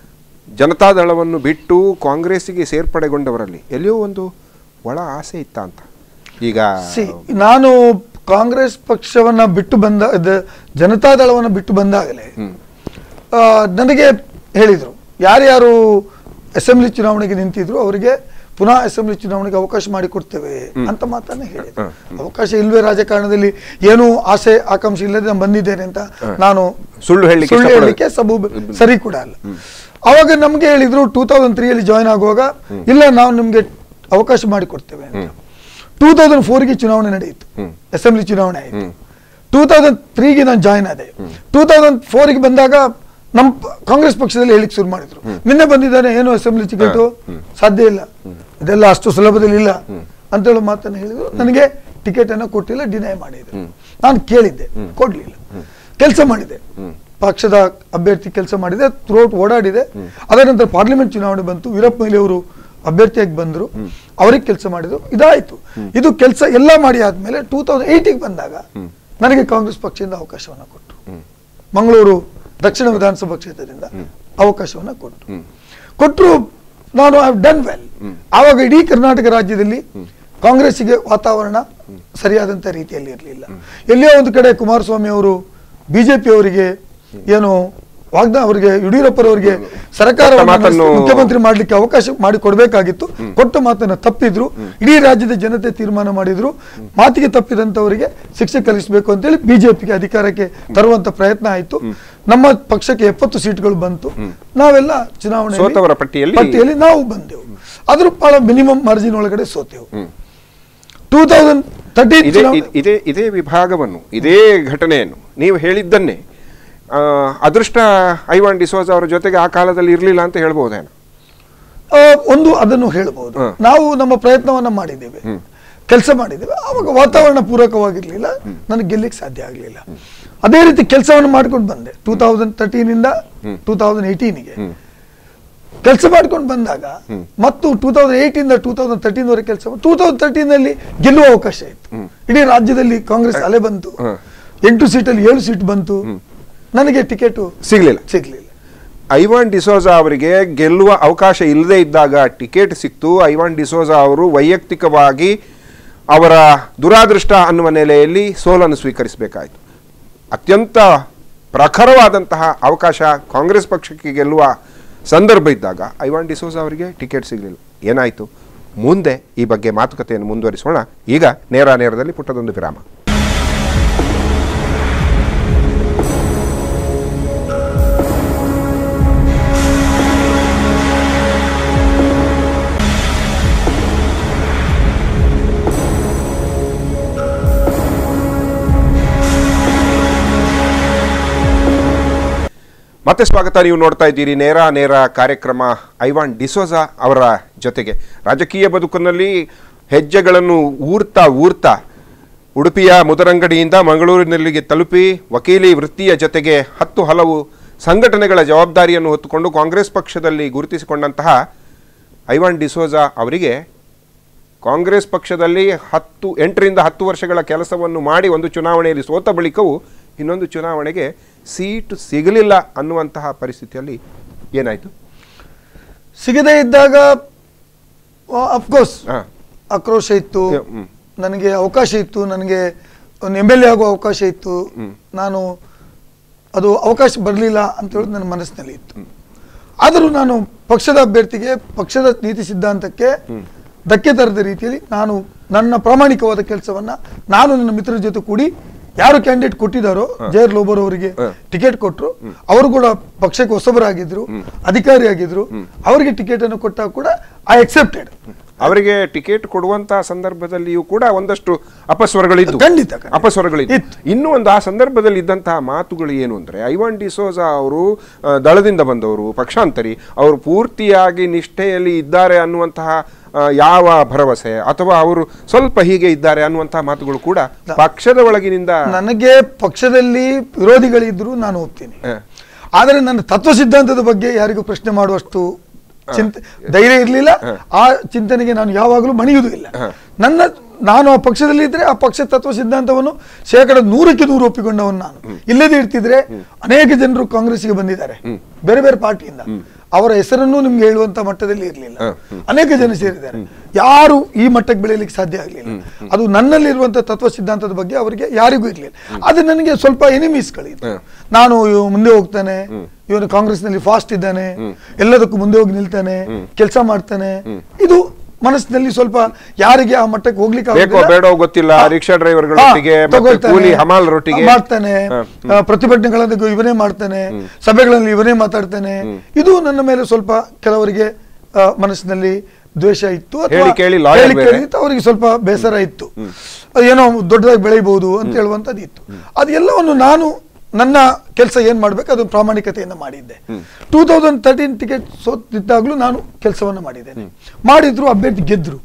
ಜನತಾದಳವನ್ನು ಬಿಟ್ಟು ಕಾಂಗ್ರೆಸ್ಸಿಗೆ ಸೇರ್ಪಡೆಗೊಂಡವರಲ್ಲಿ ಎಲ್ಲಿಯೋ ಒಂದು ಒಳ ಆಸೆ ಇತ್ತ ಅಂತ ಈಗ ಸಿ ನಾನು ಕಾಂಗ್ರೆಸ್ ಪಕ್ಷವನ್ನ ಬಿಟ್ಟು ಬಂದ ದ- ಜನತಾದಳವನ್ನ ಬಿಟ್ಟು ಬಂದಾಗಲೇ ಆ, ನನಗೆ ಹೇಳಿದ್ರು ಯಾರ್ಯಾರು ಅಸೆಂಬ್ಲಿ ಚುನಾವಣೆಗೆ ನಿಂತಿದ್ರು ಅವರಿಗೆ ಪುನಃ ಅಸೆಂಬ್ಲಿ ಚುನಾವಣೆಗೆ ಅವಕಾಶ ಮಾಡಿಕೊಡ್ತೇವೆ ಅಂತ ಮಾತನ್ನ ಹೇಳಿದ್ರು ಅವಕಾಶ ಇಲ್ವೇ ರಾಜಕಾರಣದಲ್ಲಿ ಏನು ಆಸೆ ಆಕಾಂಕ್ಷೆ ಇಲ್ಲದೆ ನಾನು ಬಂದಿದ್ದೇನೆ ಅಂತ ನಾನು ಸುಳ್ಳು ಹೇಳಲಿಕ್ಕೆ ಸುಳ್ಳು ಇಷ್ಟಪಡೋದು. ಹೇಳಲಿಕ್ಕೆ ಸಬೂಬ್ ಸರಿ ಕೂಡ ಅಲ್ಲ ಅವಾಗ ನಮ್ಗೆ ಹೇಳಿದ್ರು ಟೂ ತೌಸಂಡ್ ತ್ರೀಯಲ್ಲಿ ಜಾಯ್ನ್ ಆಗುವಾಗ ಇಲ್ಲ ನಾವು ನಿಮ್ಗೆ ಅವಕಾಶ ಮಾಡಿಕೊಡ್ತೇವೆ ಅಂತ ಟೂ ತೌಸಂಡ್ ಫೋರ್ಗೆ ಚುನಾವಣೆ ನಡೆಯಿತು ಅಸೆಂಬ್ಲಿ ಚುನಾವಣೆ ಆಯಿತು ಟೂ ತೌಸಂಡ್ ತ್ರೀಗೆ ನಾನು ಜಾಯ್ನ್ ಆದೆ ಟೂ ತೌಸಂಡ್ ಫೋರ್ಗೆ ಬಂದಾಗ ನಮ್ಮ ಪ- ಕಾಂಗ್ರೆಸ್ ಪಕ್ಷದಲ್ಲಿ ಹೇಳಿಕ್ ಶುರು ಮಾಡಿದ್ರು ನಿನ್ನೆ ಬಂದಿದ್ದಾನೆ ಏನು ಅಸೆಂಬ್ಲಿ ಟಿಕೆಟ್ ಸಾಧ್ಯ ಇಲ್ಲ ಇದೆಲ್ಲ ಅಷ್ಟು ಸುಲಭದಲ್ಲಿ ಇಲ್ಲ ಅಂತ ಹೇಳೋ ಮಾತನ್ನು ಹೇಳಿದ್ರು ನನಗೆ ಟಿಕೆಟ್ ಅನ್ನ ಕೊಟ್ಟಿಲ್ಲ ಡಿನೈ ಮಾಡಿದ್ರು ನಾನು ಕೇಳಿದ್ದೆ ಕೊಡ್ಲಿಲ್ಲ ಕೆಲಸ ಮಾಡಿದೆ ಪಕ್ಷದ ಅಭ್ಯರ್ಥಿ ಕೆಲಸ ಮಾಡಿದೆ ಥ್ರೋಟ್ ಓಡಾಡಿದೆ ಅದರ ನಂತರ ಪಾರ್ಲಿಮೆಂಟ್ ಚುನಾವಣೆ ಬಂತು ವೀರಪ್ಪ ಮೊಯ್ಲಿ ಅವರು ಅಭ್ಯರ್ಥಿಯಾಗಿ ಬಂದರು ಅವ್ರಿಗೆ ಕೆಲಸ ಮಾಡಿದ್ರು ಇದಾಯ್ತು ಇದು ಕೆಲಸ ಎಲ್ಲ ಮಾಡಿ ಆದ್ಮೇಲೆ ಟೂ ತೌಸಂಡ್ ಏಯ್ಟಿಗೆ ಬಂದಾಗ ನನಗೆ ಕಾಂಗ್ರೆಸ್ ಪಕ್ಷದಿಂದ ಅವಕಾಶವನ್ನ ಕೊಟ್ಟರು ಮಂಗಳೂರು ದಕ್ಷಿಣ ವಿಧಾನಸಭಾ ಕ್ಷೇತ್ರದಿಂದ ಅವಕಾಶವನ್ನ ಕೊಟ್ಟರು ಕೊಟ್ಟರು ನಾನು ಐ ಡನ್ ವೆಲ್ ಆವಾಗ ಇಡೀ ಕರ್ನಾಟಕ ರಾಜ್ಯದಲ್ಲಿ ಕಾಂಗ್ರೆಸ್ಸಿಗೆ ವಾತಾವರಣ ಸರಿಯಾದಂತ ರೀತಿಯಲ್ಲಿ ಇರಲಿಲ್ಲ ಎಲ್ಲಿಯೋ ಒಂದು ಕಡೆ ಕುಮಾರಸ್ವಾಮಿ ಅವರು ಬಿಜೆಪಿ ಅವರಿಗೆ ಏನು ವಾಗ್ದಾನ ಅವರಿಗೆ ಯಡಿಯೂರಪ್ಪರವರಿಗೆ ಸರ್ಕಾರ ಮಾತನ್ನು- ಮುಖ್ಯಮಂತ್ರಿ ಮಾಡ್ಲಿಕ್ಕೆ ಅವಕಾಶ ಮಾಡಿ ಕೊಡಬೇಕಾಗಿತ್ತು ಕೊಟ್ಟ ಮಾತನ್ನ ತಪ್ಪಿದ್ರು ಇಡೀ ರಾಜ್ಯದ ಜನತೆ ತೀರ್ಮಾನ ಮಾಡಿದ್ರು ಮಾತಿಗೆ ತಪ್ಪಿದಂತವರಿಗೆ ಶಿಕ್ಷೆ ಕಲಿಸಬೇಕು ಅಂತೇಳಿ ಬಿಜೆಪಿಗೆ ಅಧಿಕಾರಕ್ಕೆ ತರುವಂತ ಪ್ರಯತ್ನ ಆಯ್ತು ನಮ್ಮ ಪಕ್ಷಕ್ಕೆ ಎಪ್ಪತ್ತು ಸೀಟ್ಗಳು ಬಂತು ನಾವೆಲ್ಲ ಚುನಾವಣೆ ಸೋತವರ ಪಟ್ಟಿಯಲ್ಲಿ- ಪಟ್ಟಿಯಲ್ಲಿ ನಾವು ಬಂದೆವು ಅದ್ರ ಬಹಳ ಮಿನಿಮಮ್ ಮಾರ್ಜಿನ್ ಒಳಗಡೆ ಸೋತೆವು ಟೂ ತೌಸಂಡ್ ಇದೇ ತರ್ಟೀನ್ ಇದ್- ಇದೇ ಇದೇ ವಿಭಾಗವನ್ನು ಇದೇ ಘಟನೆಯನ್ನು ನೀವು ಹೇಳಿದ್ದನ್ನೇ ಆ, ಅದೃಷ್ಟ ಐವಾನ್ ಡಿಸೋಜ್ ಅವರ ಜೊತೆಗೆ ಆ ಕಾಲದಲ್ಲಿ ಇರಲಿಲ್ಲ ಅಂತ ಹೇಳ್ಬೋದೇನೋ ಆ, ಒಂದು ಅದನ್ನು ಹೇಳ್ಬೋದು ಹ. ನಾವು ನಮ್ಮ ಪ್ರಯತ್ನವನ್ನ ಮಾಡಿದ್ದೇವೆ ಕೆಲಸ ಮಾಡಿದ್ದೇವೆ ಆವಾಗ ವಾತಾವರಣ ಪೂರಕವಾಗಿರ್ಲಿಲ್ಲ ನನಗೆ ಗೆಲ್ಲಿಕ್ಕೆ ಸಾಧ್ಯ ಆಗಲಿಲ್ಲ ಅದೇ ರೀತಿ ಕೆಲಸವನ್ನು ಮಾಡ್ಕೊಂಡು ಬಂದೆ ಟೂ ತೌಸಂಡ್ ತರ್ಟೀನಿಂದ ಟೂ ತೌಸಂಡ್ ಏಯ್ಟೀನಿಗೆ ಕೆಲಸ ಮಾಡ್ಕೊಂಡು ಬಂದಾಗ ಮತ್ತು ಟೂ ತೌಸಂಡ್ ಏಯ್ಟಿಂದ ಟೂ ತೌಸಂಡ್ ತರ್ಟೀನ್ ವರೆಗೆ ಕೆಲಸ ಟೂ ತೌಸಂಡ್ ತರ್ಟೀನಲ್ಲಿ ಗೆಲ್ಲುವ ಅವಕಾಶ ಇತ್ತು ಇಡೀ ರಾಜ್ಯದಲ್ಲಿ ಕಾಂಗ್ರೆಸ್ ಅಲೆ ಬಂತು ಹ. ಎಂಟು ಸೀಟಲ್ಲಿ ಏಳು ಸೀಟ್ ಬಂತು ನನಗೆ ಟಿಕೆಟು ಸಿಗ್ಲಿಲ್ಲ ಸಿಗ್ಲಿಲ್ಲ ಐವಾನ್ ಡಿಸೋಜಾ ಅವರಿಗೆ ಗೆಲ್ಲುವ ಅವಕಾಶ ಇಲ್ಲದೆ ಇದ್ದಾಗ ಟಿಕೆಟ್ ಸಿಕ್ತು ಐವಾನ್ ಡಿಸೋಜಾ ಅವರು ವೈಯಕ್ತಿಕವಾಗಿ ಅವರ ದುರಾದೃಷ್ಟ ಅನ್ನುವ ನೆಲೆಯಲ್ಲಿ ಸೋಲನ್ನು ಸ್ವೀಕರಿಸಬೇಕಾಯಿತು ಅತ್ಯಂತ ಪ್ರಖರವಾದಂತಹ ಅವಕಾಶ ಕಾಂಗ್ರೆಸ್ ಪಕ್ಷಕ್ಕೆ ಗೆಲ್ಲುವ ಸಂದರ್ಭ ಇದ್ದಾಗ ಐವಾನ್ ಡಿಸೋಜಾ ಅವರಿಗೆ ಟಿಕೆಟ್ ಸಿಗಲಿಲ್ಲ ಏನಾಯಿತು ಮುಂದೆ ಈ ಬಗ್ಗೆ ಮಾತುಕತೆಯನ್ನು ಮುಂದುವರಿಸೋಣ ಈಗ ನೇರ ನೇರದಲ್ಲಿ ಪುಟ್ಟದೊಂದು ವಿರಾಮ ಮತ್ತೆ ಸ್ವಾಗತ ನೀವು ನೋಡ್ತಾ ಇದ್ದೀರಿ ನೇರ ನೇರ ಕಾರ್ಯಕ್ರಮ ಐವಾನ್ ಡಿಸೋಜಾ ಅವರ ಜೊತೆಗೆ ರಾಜಕೀಯ ಬದುಕಿನಲ್ಲಿ ಹೆಜ್ಜೆಗಳನ್ನು ಊರ್ತಾ ಊರ್ತಾ ಉಡುಪಿಯ ಮುದರಂಗಡಿಯಿಂದ ಮಂಗಳೂರಿನಲ್ಲಿಗೆ ತಲುಪಿ ವಕೀಲಿ ವೃತ್ತಿಯ ಜೊತೆಗೆ ಹತ್ತು ಹಲವು ಸಂಘಟನೆಗಳ ಜವಾಬ್ದಾರಿಯನ್ನು ಹೊತ್ತುಕೊಂಡು ಕಾಂಗ್ರೆಸ್ ಪಕ್ಷದಲ್ಲಿ ಗುರುತಿಸಿಕೊಂಡಂತಹ ಐವಾನ್ ಡಿಸೋಜಾ ಅವರಿಗೆ ಕಾಂಗ್ರೆಸ್ ಪಕ್ಷದಲ್ಲಿ ಹತ್ತು ಎಂಟರಿಂದ ಹತ್ತು ವರ್ಷಗಳ ಕೆಲಸವನ್ನು ಮಾಡಿ ಒಂದು ಚುನಾವಣೆಯಲ್ಲಿ ಸೋತ ಬಳಿಕವೂ ಇನ್ನೊಂದು ಚುನಾವಣೆಗೆ ಸೀಟು ಸಿಗಲಿಲ್ಲ ಅನ್ನುವಂತಹ ಪರಿಸ್ಥಿತಿಯಲ್ಲಿ ಏನಾಯಿತು ಸಿಗದೇ ಇದ್ದಾಗ ಅಫ್ಕೋರ್ಸ್ ಹಾ. ಆಕ್ರೋಶ ಇತ್ತು ಹ್ಮ್. ನನಗೆ ಅವಕಾಶ ಇತ್ತು ನನಗೆ ಒಂದು ಎಮ್ ಎಲ್ ಎ ಆಗುವ ಅವಕಾಶ ಇತ್ತು ನಾನು ಅದು ಅವಕಾಶ ಬರಲಿಲ್ಲ ಅಂತ ಹೇಳಿ ನನ್ನ ಮನಸ್ಸಿನಲ್ಲಿ ಇತ್ತು ಆದರೂ ನಾನು ಪಕ್ಷದ ಅಭ್ಯರ್ಥಿಗೆ ಪಕ್ಷದ ನೀತಿ ಸಿದ್ಧಾಂತಕ್ಕೆ ಧಕ್ಕೆ ತರದ ರೀತಿಯಲ್ಲಿ ನಾನು ನನ್ನ ಪ್ರಾಮಾಣಿಕವಾದ ಕೆಲಸವನ್ನ ನಾನು ನನ್ನ ಮಿತ್ರರ ಜೊತೆ ಕೂಡಿ ಯಾರು ಕ್ಯಾಂಡಿಡೇಟ್ ಕೊಟ್ಟಿದ್ದಾರೋ ಜಯರ್ ಲೋಬರ್ ಅವರಿಗೆ ಟಿಕೆಟ್ ಕೊಟ್ಟರು ಅವರು ಕೂಡ ಪಕ್ಷಕ್ಕೆ ಹೊಸಬರಾಗಿದ್ರು ಅಧಿಕಾರಿ ಆಗಿದ್ರು ಅವರಿಗೆ ಟಿಕೆಟ್ ಅನ್ನು ಕೊಟ್ಟಾಗ ಕೂಡ ಐ ಅಕ್ಸೆಪ್ಟೆಡ್ ಅವರಿಗೆ ಟಿಕೆಟ್ ಕೊಡುವಂತಹ ಸಂದರ್ಭದಲ್ಲಿಯೂ ಕೂಡ ಒಂದಷ್ಟು ಅಪಸ್ವರಗಳಿದ್ದು ಖಂಡಿತ, ಖಂಡಿತ. ಅಪಸ್ವರಗಳಿದ್ದು ಇತ್ತು. ಇನ್ನೂ ಒಂದು ಆ ಸಂದರ್ಭದಲ್ಲಿ ಇದ್ದಂತಹ ಮಾತುಗಳು ಏನು ಅಂದ್ರೆ ಐವಾನ್ ಡಿಸೋಜಾ ಅವರು ಆ, ದಳದಿಂದ ಬಂದವರು ಪಕ್ಷಾಂತರಿ ಅವರು ಪೂರ್ತಿಯಾಗಿ ನಿಷ್ಠೆಯಲ್ಲಿ ಇದ್ದಾರೆ ಅನ್ನುವಂತಹ ಆ, ಯಾವ ಭರವಸೆ ಅಥವಾ ಅವರು ಸ್ವಲ್ಪ ಹೀಗೆ ಇದ್ದಾರೆ ಅನ್ನುವಂತಹ ಮಾತುಗಳು ಕೂಡ ಪಕ್ಷದ ಒಳಗಿನಿಂದ ನನಗೆ ಪಕ್ಷದಲ್ಲಿ ವಿರೋಧಿಗಳಿದ್ರು ನಾನು ಒಪ್ತೀನಿ ಹ. ಆದರೆ ನನ್ನ ತತ್ವ ಸಿದ್ಧಾಂತದ ಬಗ್ಗೆ ಯಾರಿಗೂ ಪ್ರಶ್ನೆ ಮಾಡುವಷ್ಟು ಚಿಂತೆ ಧೈರ್ಯ ಇರಲಿಲ್ಲ ಆ ಚಿಂತನೆಗೆ ನಾನು ಯಾವಾಗಲೂ ಮಣಿಯುವುದೂ ಇಲ್ಲ ನನ್ನ ನಾನು ಆ ಪಕ್ಷದಲ್ಲಿ ಇದ್ರೆ ಆ ಪಕ್ಷ ತತ್ವ ಸಿದ್ಧಾಂತವನ್ನು ಶೇಕಡ ನೂರಕ್ಕೆ ನೂರು ಒಪ್ಪಿಕೊಂಡವನು ನಾನು ಇಲ್ಲದೆ ಇರ್ತಿದ್ರೆ ಅನೇಕ ಜನರು ಕಾಂಗ್ರೆಸ್ಗೆ ಬಂದಿದ್ದಾರೆ ಬೇರೆ ಬೇರೆ ಪಾರ್ಟಿಯಿಂದ ಅವರ ಹೆಸರನ್ನು ನಿಮ್ಗೆ ಹೇಳುವಂತ ಮಟ್ಟದಲ್ಲಿ ಇರಲಿಲ್ಲ ಅನೇಕ ಜನ ಸೇರಿದ್ದಾರೆ ಯಾರು ಈ ಮಟ್ಟಕ್ಕೆ ಬೆಳೆಯಲಿಕ್ಕೆ ಸಾಧ್ಯ ಆಗಲಿಲ್ಲ ಅದು ನನ್ನಲ್ಲಿರುವಂತ ತತ್ವ ಸಿದ್ಧಾಂತದ ಬಗ್ಗೆ ಅವರಿಗೆ ಯಾರಿಗೂ ಇರಲಿಲ್ಲ ಅದು ನನಗೆ ಸ್ವಲ್ಪ ಎನಿಮೀಸ್ಗಳಿತ್ತು ನಾನು ಇವ ಮುಂದೆ ಹೋಗ್ತಾನೆ ಇವನು ಕಾಂಗ್ರೆಸ್ನಲ್ಲಿ ಫಾಸ್ಟ್ ಇದ್ದಾನೆ ಎಲ್ಲದಕ್ಕೂ ಮುಂದೆ ಹೋಗಿ ನಿಲ್ತಾನೆ ಕೆಲಸ ಮಾಡ್ತಾನೆ ಇದು ಮನಸ್ಸಿನಲ್ಲಿ ಸ್ವಲ್ಪ ಯಾರಿಗೆ ಆ ಮಟ್ಟಕ್ಕೆ ಹೋಗ್ಲಿಕ್ಕೆ ಬೇಕೋ ಆಗೋದಿಲ್ಲ. ಬೇಡೋ ಗೊತ್ತಿಲ್ಲ ಹಾ. ರಿಕ್ಷಾ ಡ್ರೈವರ್ಗಳೊಟ್ಟಿಗೆ ಹಾ, ಮತ್ತೆ ತಗೊಳ್ತಾನೆ. ಕೂಲಿ ಹಮಾಲರೊಟ್ಟಿಗೆ ಮಾಡ್ತಾನೆ ಆ, ಪ್ರತಿಭಟನೆಗಳನ್ನು ಇವನೇ ಮಾಡ್ತಾನೆ ಸಭೆಗಳಲ್ಲಿ ಇವನೇ ಮಾತಾಡ್ತಾನೆ ಇದು ನನ್ನ ಮೇಲೆ ಸ್ವಲ್ಪ ಕೆಲವರಿಗೆ ಆ, ಮನಸ್ಸಿನಲ್ಲಿ ದ್ವೇಷ ಇತ್ತು ಅಥವಾ ಹೇಳಿ ಕೇಳಿ lawyer ಹೇಳಿ ಬೇರೆ. ಕೇಳಿ ಇತ್ತು, ಅವರಿಗೆ ಸ್ವಲ್ಪ ಬೇಸರ ಇತ್ತು ಅದು ಏನೋ ದೊಡ್ಡದಾಗಿ ಬೆಳೆಯಬಹುದು ಅಂತ ಹೇಳುವಂತದ್ದು ಇತ್ತು ಅದು ಎಲ್ಲವನ್ನು ನಾನು ನನ್ನ ಕೆಲಸ ಏನ್ ಮಾಡ್ಬೇಕು ಅದು ಪ್ರಾಮಾಣಿಕತೆಯಿಂದ ಮಾಡಿದ್ದೆ ಟೂ ತೌಸಂಡ್ ತರ್ಟೀನ್ ಟಿಕೆಟ್ ಸೋತಿದ್ದಾಗಲೂ ನಾನು ಕೆಲಸವನ್ನ ಮಾಡಿದ್ದೇನೆ ಮಾಡಿದ್ರು ಅಭ್ಯರ್ಥಿ ಗೆದ್ರು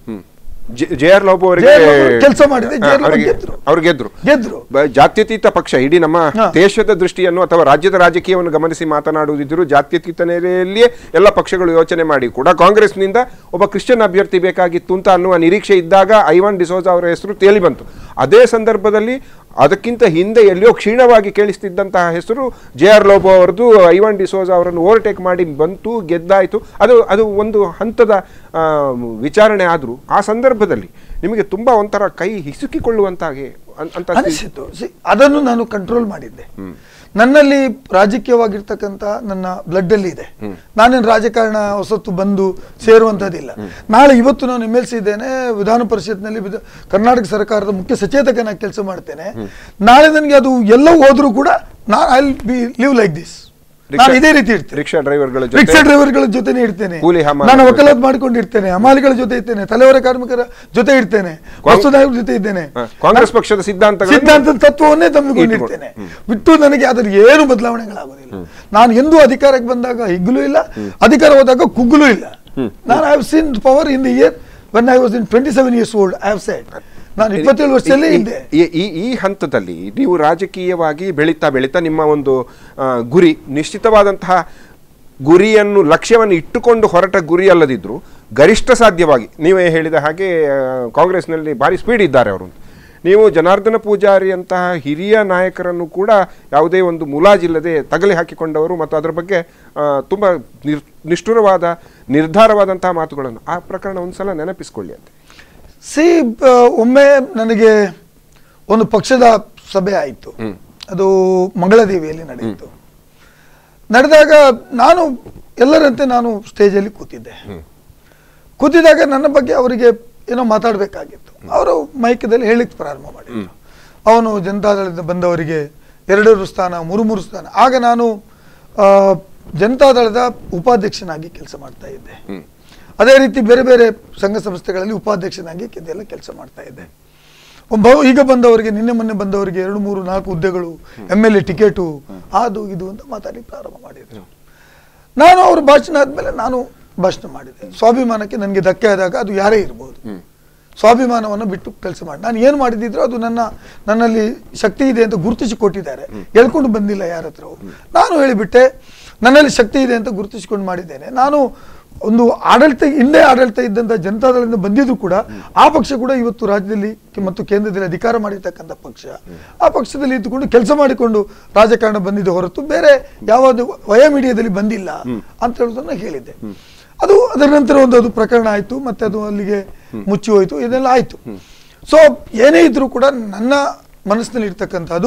ಜೆ ಆರ್ ಲೋಬೋ ಅವರಿಗೆ JR ಲೋಬೋ ಕೆಲಸ ಮಾಡಿದೆ, ಹಾ, JR ಲೋಬೋ ಅವರಿಗೆ- ಗೆದ್ರು. ಅವ್ರು ಗೆದ್ರು ಗೆದ್ರು ಬ- ಜಾತ್ಯತೀತ ಪಕ್ಷ ಇಡೀ ನಮ್ಮ ಹಾ. ದೇಶದ ದೃಷ್ಟಿಯನ್ನು ಅಥವಾ ರಾಜ್ಯದ ರಾಜಕೀಯವನ್ನು ಗಮನಿಸಿ ಮಾತನಾಡುವುದಿದ್ರು ಜಾತ್ಯತೀತ ನೆಲೆಯಲ್ಲಿಯೇ ಎಲ್ಲ ಪಕ್ಷಗಳು ಯೋಚನೆ ಮಾಡಿ ಕೂಡ ಕಾಂಗ್ರೆಸ್ನಿಂದ ಒಬ್ಬ ಕ್ರಿಶ್ಚಿಯನ್ ಅಭ್ಯರ್ಥಿ ಬೇಕಾಗಿತ್ತು ಅಂತ ಅನ್ನುವ ನಿರೀಕ್ಷೆ ಇದ್ದಾಗ ಐವಾನ್ ಡಿಸೋಜಾ ಅವರ ಹೆಸರು ತೇಲಿ ಬಂತು ಅದೇ ಸಂದರ್ಭದಲ್ಲಿ ಅದಕ್ಕಿಂತ ಹಿಂದೆ ಎಲ್ಲಿಯೋ ಕ್ಷೀಣವಾಗಿ ಕೇಳಿಸ್ತಿದ್ದಂತಹ ಹೆಸರು ಜೆ ಆರ್ ಲೋಬೋ ಅವರದು ಐವಾನ್ ಡಿಸೋಜಾ ಅವರನ್ನು ಓವರ್ಟೇಕ್ ಮಾಡಿ ಬಂತು ಗೆದ್ದಾಯಿತು ಅದು ಅದು ಒಂದು ಹಂತದ ಆ, ವಿಚಾರಣೆ ಆದರೂ ಆ ಸಂದರ್ಭದಲ್ಲಿ ನಿಮಗೆ ತುಂಬಾ ಒಂಥರ ಕೈ ಹಿಸುಕಿಕೊಳ್ಳುವಂತಾಗೆ ಅನ್- ಅಂತ ಅನಿಸಿತು See, ಅದನ್ನು ನಾನು ಕಂಟ್ರೋಲ್ ಮಾಡಿದ್ದೆ ನನ್ನಲ್ಲಿ ರಾಜಕೀಯವಾಗಿರ್ತಕ್ಕಂಥ ನನ್ನ ಬ್ಲಡ್ ಅಲ್ಲಿ ಇದೆ ನಾನೇನು ರಾಜಕಾರಣ ಹೊಸತ್ತು ಬಂದು ಸೇರುವಂತದ್ದಿಲ್ಲ ನಾಳೆ ಇವತ್ತು ನಾನು ಎಮ್ ಎಲ್ ಸಿ ಇದ್ದೇನೆ ವಿಧಾನ ಪರಿಷತ್ನಲ್ಲಿ ವಿಧ- ಕರ್ನಾಟಕ ಸರ್ಕಾರದ ಮುಖ್ಯ ಸಚೇತಕನಾಗಿ ಕೆಲಸ ಮಾಡ್ತೇನೆ ನಾಳೆ ನನಗೆ ಅದು ಎಲ್ಲ ಹೋದ್ರೂ ಕೂಡ ನಾನು I be live like this ನಾನು ಇದೇ ರೀತಿ ಇರ್ತೇನೆ ರಿಕ್ಷಾ ಡ್ರೈವರ್ಗಳ ರಿಕ್ಷಾ ಜೊತೆ ಡ್ರೈವರ್ಗಳ ಜೊತೆನೆ ಇರ್ತೇನೆ ಕೂಲಿ ಹಮಾಲಿ ನಾನು ಜೊತೆ. ವಕಾಲತ್ ಮಾಡ್ಕೊಂಡಿರ್ತೇನೆ ಹಮಾಲಿಗಳ ಜೊತೆ ಇರ್ತೇನೆ ತಲೆವರ ಕಾರ್ಮಿಕರ ಜೊತೆ ಇರ್ತೇನೆ ವಸ್ತುದಾಯರ ಜೊತೆ ಇದ್ದೇನೆ ಹ, ಕಾಂಗ್ರೆಸ್ ಪಕ್ಷದ ಸಿದ್ಧಾಂತಗಳನ್ನು- ಸಿದ್ಧಾಂತದ ತತ್ವವನ್ನೇ ತಂದುಕೊಂಡಿರ್ತೇನೆ ಬಿಟ್ಟು ನನಗೆ ಅದರ ಏನು ಬದಲಾವಣೆಗಳಾಗೋದಿಲ್ಲ ನಾನು ಎಂದೂ ಅಧಿಕಾರಕ್ಕೆ ಬಂದಾಗ ಹಿಗ್ಗಲೂ ಇಲ್ಲ ಅಧಿಕಾರ ಹೋದಾಗ ಕುಗ್ಗಲೂ ಇಲ್ಲ ನಾನು I have seen power in the year when I was in twenty seven years old I have said ನಾನು ಇಪ್ಪತ್ತೇಳು ವರ್ಷದಲ್ಲೇ ಈ- ಇದ್ದೆ ಈ- ಈ ಈ ಹಂತದಲ್ಲಿ ನೀವು ರಾಜಕೀಯವಾಗಿ ಬೆಳೀತಾ ಬೆಳೀತಾ ನಿಮ್ಮ ಒಂದು ಆ, ಗುರಿ ನಿಶ್ಚಿತವಾದಂತಹ ಗುರಿಯನ್ನು ಲಕ್ಷ್ಯವನ್ನು ಇಟ್ಟುಕೊಂಡು ಹೊರಟ ಗುರಿ ಅಲ್ಲದಿದ್ರು ಗರಿಷ್ಠ ಸಾಧ್ಯವಾಗಿ ನೀವೇ ಹೇಳಿದ ಹಾಗೆ ಆ, ಕಾಂಗ್ರೆಸ್ನಲ್ಲಿ ಭಾರಿ ಸ್ಪೀಡ್ ಇದ್ದಾರೆ ಅವರು ನೀವು ಜನಾರ್ದನ ಪೂಜಾರಿ ಅಂತಹ ಹಿರಿಯ ನಾಯಕರನ್ನು ಕೂಡ ಯಾವುದೇ ಒಂದು ಮುಲಾಜಿಲ್ಲದೆ ತಗಲಿ ಹಾಕಿಕೊಂಡವರು ಮತ್ತು ಅದರ ಬಗ್ಗೆ ಆ, ತುಂಬ ನಿರ್ ನಿಷ್ಠುರವಾದ ನಿರ್ಧಾರವಾದಂತಹ ಮಾತುಗಳನ್ನು ಆ ಪ್ರಕರಣ ಒಂದ್ಸಲ ನೆನಪಿಸ್ಕೊಳ್ಳಿ ಅಂತ ಸಿ ಒಮ್ಮೆ ನನಗೆ ಒಂದು ಪಕ್ಷದ ಸಭೆ ಆಯಿತು ಅದು ಮಂಗಳದೇವಿಯಲ್ಲಿ ನಡೆಯಿತು ನಡೆದಾಗ ನಾನು ಎಲ್ಲರಂತೆ ನಾನು ಸ್ಟೇಜಲ್ಲಿ ಕೂತಿದ್ದೆ ಕೂತಿದಾಗ ನನ್ನ ಬಗ್ಗೆ ಅವರಿಗೆ ಏನೋ ಮಾತಾಡಬೇಕಾಗಿತ್ತು ಅವರು ಮೈಕದಲ್ಲಿ ಹೇಳಿಕ್ ಪ್ರಾರಂಭ ಮಾಡಿದ್ರು ಅವನು ಜನತಾದಳದಿಂದ ಬಂದವರಿಗೆ ಎರಡೆರಡು ಸ್ಥಾನ ಮೂರು ಮೂರು ಸ್ಥಾನ ಆಗ ನಾನು ಆ, ಜನತಾದಳದ ಉಪಾಧ್ಯಕ್ಷನಾಗಿ ಕೆಲಸ ಮಾಡ್ತಾ ಇದ್ದೆ ಅದೇ ರೀತಿ ಬೇರೆ ಬೇರೆ ಸಂಘ ಸಂಸ್ಥೆಗಳಲ್ಲಿ ಉಪಾಧ್ಯಕ್ಷನಾಗಿ ಇದೆಲ್ಲ ಕೆಲಸ ಮಾಡ್ತಾ ಇದ್ದೆ ಒಬ್ಬ ಈಗ ಬಂದವರಿಗೆ ನಿನ್ನೆ ಮೊನ್ನೆ ಬಂದವರಿಗೆ ಎರಡು ಮೂರು ನಾಲ್ಕು ಹುದ್ದೆಗಳು ಎಮ್ ಎಲ್ ಎ ಟಿಕೆಟು ಅದು ಇದು ಅಂತ ಮಾತಾಡಿ ಪ್ರಾರಂಭ ಮಾಡಿದ್ರು ನಾನು ಅವ್ರ ಭಾಷಣ ಆದ್ಮೇಲೆ ನಾನು ಭಾಷಣ ಮಾಡಿದೆ ಸ್ವಾಭಿಮಾನಕ್ಕೆ ನನಗೆ ಧಕ್ಕೆ ಆದಾಗ ಅದು ಯಾರೇ ಇರ್ಬೋದು ಸ್ವಾಭಿಮಾನವನ್ನು ಬಿಟ್ಟು ಕೆಲಸ ಮಾಡಿ ನಾನು ಏನು ಮಾಡಿದಿದ್ರು ಅದು ನನ್ನ ನನ್ನಲ್ಲಿ ಶಕ್ತಿ ಇದೆ ಅಂತ ಗುರುತಿಸಿ ಕೊಟ್ಟಿದ್ದಾರೆ ಹೇಳ್ಕೊಂಡು ಬಂದಿಲ್ಲ ಯಾರ ಹತ್ರವೂ ನಾನು ಹೇಳಿಬಿಟ್ಟೆ ನನ್ನಲ್ಲಿ ಶಕ್ತಿ ಇದೆ ಅಂತ ಗುರುತಿಸಿಕೊಂಡು ಮಾಡಿದ್ದೇನೆ ನಾನು ಒಂದು ಆಡಳಿತ ಹಿಂದೆ ಆಡಳಿತ ಇದ್ದಂಥ ಜನತಾದಳದಿಂದ ಬಂದಿದ್ರು ಕೂಡ ಆ ಪಕ್ಷ ಕೂಡ ಇವತ್ತು ರಾಜ್ಯದಲ್ಲಿ ಕೆ- ಮತ್ತು ಕೇಂದ್ರದಲ್ಲಿ ಅಧಿಕಾರ ಮಾಡಿರ್ತಕ್ಕಂಥ ಪಕ್ಷ ಆ ಪಕ್ಷದಲ್ಲಿ ಇದ್ದುಕೊಂಡು ಕೆಲಸ ಮಾಡಿಕೊಂಡು ರಾಜಕಾರಣ ಬಂದಿದೆ ಹೊರತು ಬೇರೆ ಯಾವುದು ವಯ ಮೀಡಿಯಾದಲ್ಲಿ ಬಂದಿಲ್ಲ ಅಂತ ಹೇಳೋದನ್ನ ಹೇಳಿದ್ದೆ ಅದು ಅದರ ನಂತರ ಒಂದು ಅದು ಪ್ರಕರಣ ಆಯ್ತು ಮತ್ತೆ ಅದು ಅಲ್ಲಿಗೆ ಮುಚ್ಚಿ ಹೋಯ್ತು ಇದೆಲ್ಲ ಆಯ್ತು ಸೊ ಏನೇ ಇದ್ರೂ ಕೂಡ ನನ್ನ ಮನಸ್ಸಿನಲ್ಲಿ ಇರ್ತಕ್ಕಂಥದ್ದು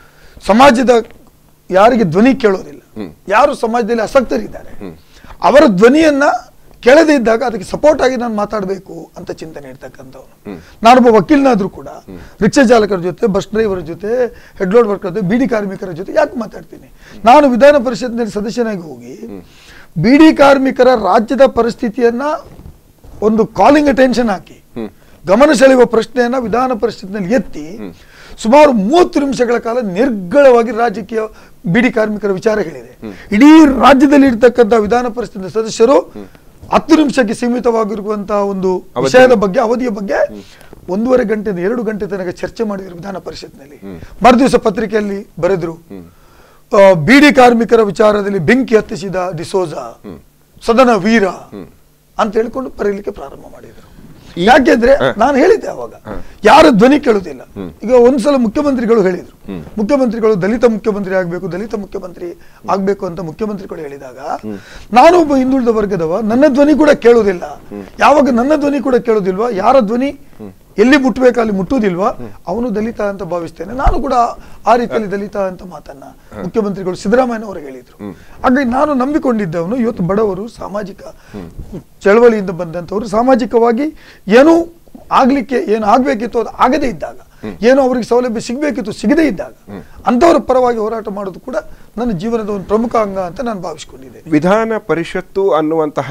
ಸಮಾಜದ ಯಾರಿಗೆ ಧ್ವನಿ ಕೇಳೋದಿಲ್ಲ ಯಾರು ಸಮಾಜದಲ್ಲಿ ಆಸಕ್ತರಿದ್ದಾರೆ ಅವರ ಧ್ವನಿಯನ್ನ ಕೆಳದೆ ಇದ್ದಾಗ ಅದಕ್ಕೆ ಸಪೋರ್ಟ್ ಆಗಿ ನಾನು ಮಾತಾಡಬೇಕು ಅಂತ ಚಿಂತನೆ ಇರ್ತಕ್ಕಂಥವ್ನು ನಾನೊಬ್ಬ ವಕೀಲನಾದ್ರೂ ಕೂಡ ರಿಕ್ಷಾ ಚಾಲಕರ ಜೊತೆ ಬಸ್ ಡ್ರೈವರ್ ಜೊತೆ ಹೆಡ್ಲೋಡ್ ವರ್ಕರ್ ಜೊತೆ ಬಿಡಿ ಕಾರ್ಮಿಕರ ಜೊತೆ ಯಾಕೆ ಮಾತಾಡ್ತೀನಿ ನಾನು ವಿಧಾನ ಪರಿಷತ್ನಲ್ಲಿ ಸದಸ್ಯನಾಗಿ ಹೋಗಿ ಬಿಡಿ ಕಾರ್ಮಿಕರ ರಾಜ್ಯದ ಪರಿಸ್ಥಿತಿಯನ್ನ ಒಂದು ಕಾಲಿಂಗ್ ಅಟೆನ್ಷನ್ ಹಾಕಿ ಗಮನ ಸೆಳೆಯುವ ಪ್ರಶ್ನೆಯನ್ನ ವಿಧಾನ ಪರಿಷತ್ನಲ್ಲಿ ಎತ್ತಿ ಸುಮಾರು ಮೂವತ್ತು ನಿಮಿಷಗಳ ಕಾಲ ನಿರ್ಗಳವಾಗಿ ರಾಜಕೀಯ ಬಿಡಿ ಕಾರ್ಮಿಕರ ವಿಚಾರ ಹೇಳಿದೆ ಇಡೀ ರಾಜ್ಯದಲ್ಲಿ ಇರ್ತಕ್ಕಂಥ ವಿಧಾನ ಪರಿಷತ್ನ ಸದಸ್ಯರು ಹತ್ತು ನಿಮಿಷಕ್ಕೆ ಸೀಮಿತವಾಗಿರುವಂತಹ ಒಂದು ವಿಷಯದ ಬಗ್ಗೆ ಅವಧಿಯ ಬಗ್ಗೆ ಒಂದೂವರೆ ಗಂಟೆಯಿಂದ ಎರಡು ಗಂಟೆ ತನಕ ಚರ್ಚೆ ಮಾಡಿದ್ರು ವಿಧಾನ ಪರಿಷತ್ನಲ್ಲಿ ಮರುದಿವಸ ಪತ್ರಿಕೆಯಲ್ಲಿ ಬರೆದ್ರು ಆ, ಬೀಡಿ ಕಾರ್ಮಿಕರ ವಿಚಾರದಲ್ಲಿ ಬೆಂಕಿ ಹತ್ತಿಸಿದ ಡಿಸೋಜ ಸದನ ವೀರ ಅಂತ ಹೇಳ್ಕೊಂಡು ಬರೀಲಿಕ್ಕೆ ಪ್ರಾರಂಭ ಮಾಡಿದ್ರು ಯಾಕೆಂದ್ರೆ ನಾನು ಹೇಳಿದ್ದೆ ಅವಾಗ ಯಾರ ಧ್ವನಿ ಕೇಳುದಿಲ್ಲ ಈಗ ಒಂದ್ಸಲ ಮುಖ್ಯಮಂತ್ರಿಗಳು ಹೇಳಿದ್ರು ಮುಖ್ಯಮಂತ್ರಿಗಳು ದಲಿತ ಮುಖ್ಯಮಂತ್ರಿ ಆಗ್ಬೇಕು ದಲಿತ ಮುಖ್ಯಮಂತ್ರಿ ಆಗ್ಬೇಕು ಅಂತ ಮುಖ್ಯಮಂತ್ರಿಗಳು ಹೇಳಿದಾಗ ನಾನು ಒಬ್ಬ ಹಿಂದುಳಿದ ವರ್ಗದವ ನನ್ನ ಧ್ವನಿ ಕೂಡ ಕೇಳುವುದಿಲ್ಲ ಯಾವಾಗ ನನ್ನ ಧ್ವನಿ ಕೂಡ ಕೇಳುದಿಲ್ವಾ ಯಾರ ಧ್ವನಿ ಎಲ್ಲಿ ಮುಟ್ಬೇಕು ಅಲ್ಲಿ ಮುಟ್ಟುವುದಿಲ್ವಾ ಅವನು ದಲಿತ ಅಂತ ಭಾವಿಸ್ತೇನೆ ನಾನು ಕೂಡ ಆ ರೀತಿಯಲ್ಲಿ ದಲಿತ ಅಂತ ಮಾತನ್ನ ಮುಖ್ಯಮಂತ್ರಿಗಳು ಸಿದ್ದರಾಮಯ್ಯ ಅವರು ಹೇಳಿದ್ರು ಹಾಗಾಗಿ ನಾನು ನಂಬಿಕೊಂಡಿದ್ದವನು ಇವತ್ತು ಬಡವರು ಸಾಮಾಜಿಕ ಚಳವಳಿಯಿಂದ ಬಂದಂತವರು ಸಾಮಾಜಿಕವಾಗಿ ಏನು ಆಗ್ಲಿಕ್ಕೆ ಏನು ಆಗ್ಬೇಕಿತ್ತು ಅದು ಆಗದೇ ಇದ್ದಾಗ ಏನು ಅವರಿಗೆ ಸೌಲಭ್ಯ ಸಿಗ್ಬೇಕಿತ್ತು ಸಿಗದೇ ಇದ್ದಾಗ ಅಂತವರ ಪರವಾಗಿ ಹೋರಾಟ ಮಾಡೋದು ಕೂಡ ನನ್ನ ಜೀವನದ ಒಂದು ಪ್ರಮುಖ ಅಂಗ ಅಂತ ನಾನು ಭಾವಿಸ್ಕೊಂಡಿದ್ದೇನೆ ವಿಧಾನ ಪರಿಷತ್ತು ಅನ್ನುವಂತಹ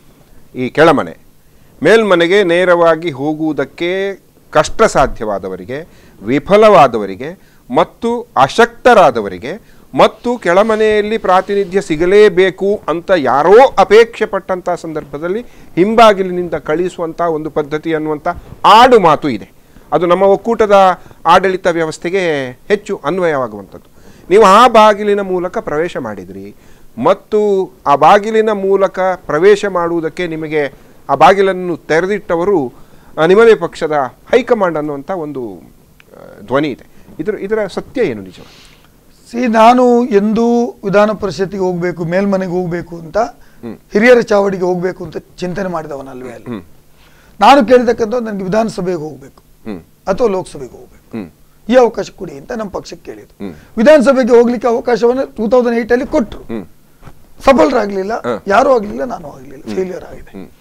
ಈ ಕೆಳಮನೆ ಮೇಲ್ಮನೆಗೆ ನೇರವಾಗಿ ಹೋಗುವುದಕ್ಕೆ ಕಷ್ಟ ಸಾಧ್ಯವಾದವರಿಗೆ ವಿಫಲವಾದವರಿಗೆ ಮತ್ತು ಅಶಕ್ತರಾದವರಿಗೆ ಮತ್ತು ಕೆಳಮನೆಯಲ್ಲಿ ಪ್ರಾತಿನಿಧ್ಯ ಸಿಗಲೇಬೇಕು ಅಂತ ಯಾರೋ ಅಪೇಕ್ಷೆ ಪಟ್ಟಂಥ ಸಂದರ್ಭದಲ್ಲಿ ಹಿಂಬಾಗಿಲಿನಿಂದ ಕಳಿಸುವಂಥ ಒಂದು ಪದ್ಧತಿ ಅನ್ನುವಂಥ ಆಡು ಮಾತು ಇದೆ ಅದು ನಮ್ಮ ಒಕ್ಕೂಟದ ಆಡಳಿತ ವ್ಯವಸ್ಥೆಗೆ ಹೆಚ್ಚು ಅನ್ವಯವಾಗುವಂಥದ್ದು ನೀವು ಆ ಬಾಗಿಲಿನ ಮೂಲಕ ಪ್ರವೇಶ ಮಾಡಿದ್ರಿ ಮತ್ತು ಆ ಬಾಗಿಲಿನ ಮೂಲಕ ಪ್ರವೇಶ ಮಾಡುವುದಕ್ಕೆ ನಿಮಗೆ ಆ ಬಾಗಿಲನ್ನು ತೆರೆದಿಟ್ಟವರು ಆ, ನಿಮ್ಮದೇ ಪಕ್ಷದ ಹೈಕಮಾಂಡ್ ಅನ್ನುವಂಥ ಒಂದು ಆ, ಧ್ವನಿ ಇದೆ ಇದರ ಇದರ ಸತ್ಯ ಏನು ನಿಜ ಸಿ ನಾನು ಎಂದೂ ವಿಧಾನ ಪರಿಷತ್ತಿಗೆ ಹೋಗ್ಬೇಕು ಮೇಲ್ಮನೆಗೆ ಹೋಗ್ಬೇಕು ಅಂತ ಹಿರಿಯರ ಚಾವಡಿಗೆ ಹೋಗ್ಬೇಕು ಅಂತ ಚಿಂತನೆ ಮಾಡಿದವನಲ್ವೇ ಅಲ್ಲಿ ಹ್ಮ್. ನಾನು ಕೇಳಿದಕ್ಕಂಥ ನನಗೆ ವಿಧಾನಸಭೆಗೆ ಹೋಗ್ಬೇಕು ಹ್ಮ್ ಅಥವಾ ಲೋಕಸಭೆಗೆ ಹೋಗ್ಬೇಕು ಹ್ಮ್ ಈ ಅವಕಾಶ ಕೊಡಿ ಅಂತ ನಮ್ಮ ಪಕ್ಷಕ್ಕೆ ಕೇಳಿದ್ರು ಹ್ಮ್. ವಿಧಾನಸಭೆಗೆ ಹೋಗ್ಲಿಕ್ಕೆ ಅವಕಾಶವನ್ನು ಟೂ ತೌಸಂಡ್ ಏಟ್ ಅಲ್ಲಿ ಕೊಟ್ರು ಹ್ಮ್ ಸಫಲರಾಗ್ಲಿಲ್ಲ ಹ. ಯಾರೂ ಆಗ್ಲಿಲ್ಲ ನಾನು ಆಗ್ಲಿಲ್ಲ ಫೇಲ್ಯೂರ್ ಆಗಿದೆ ಹ್ಮ್.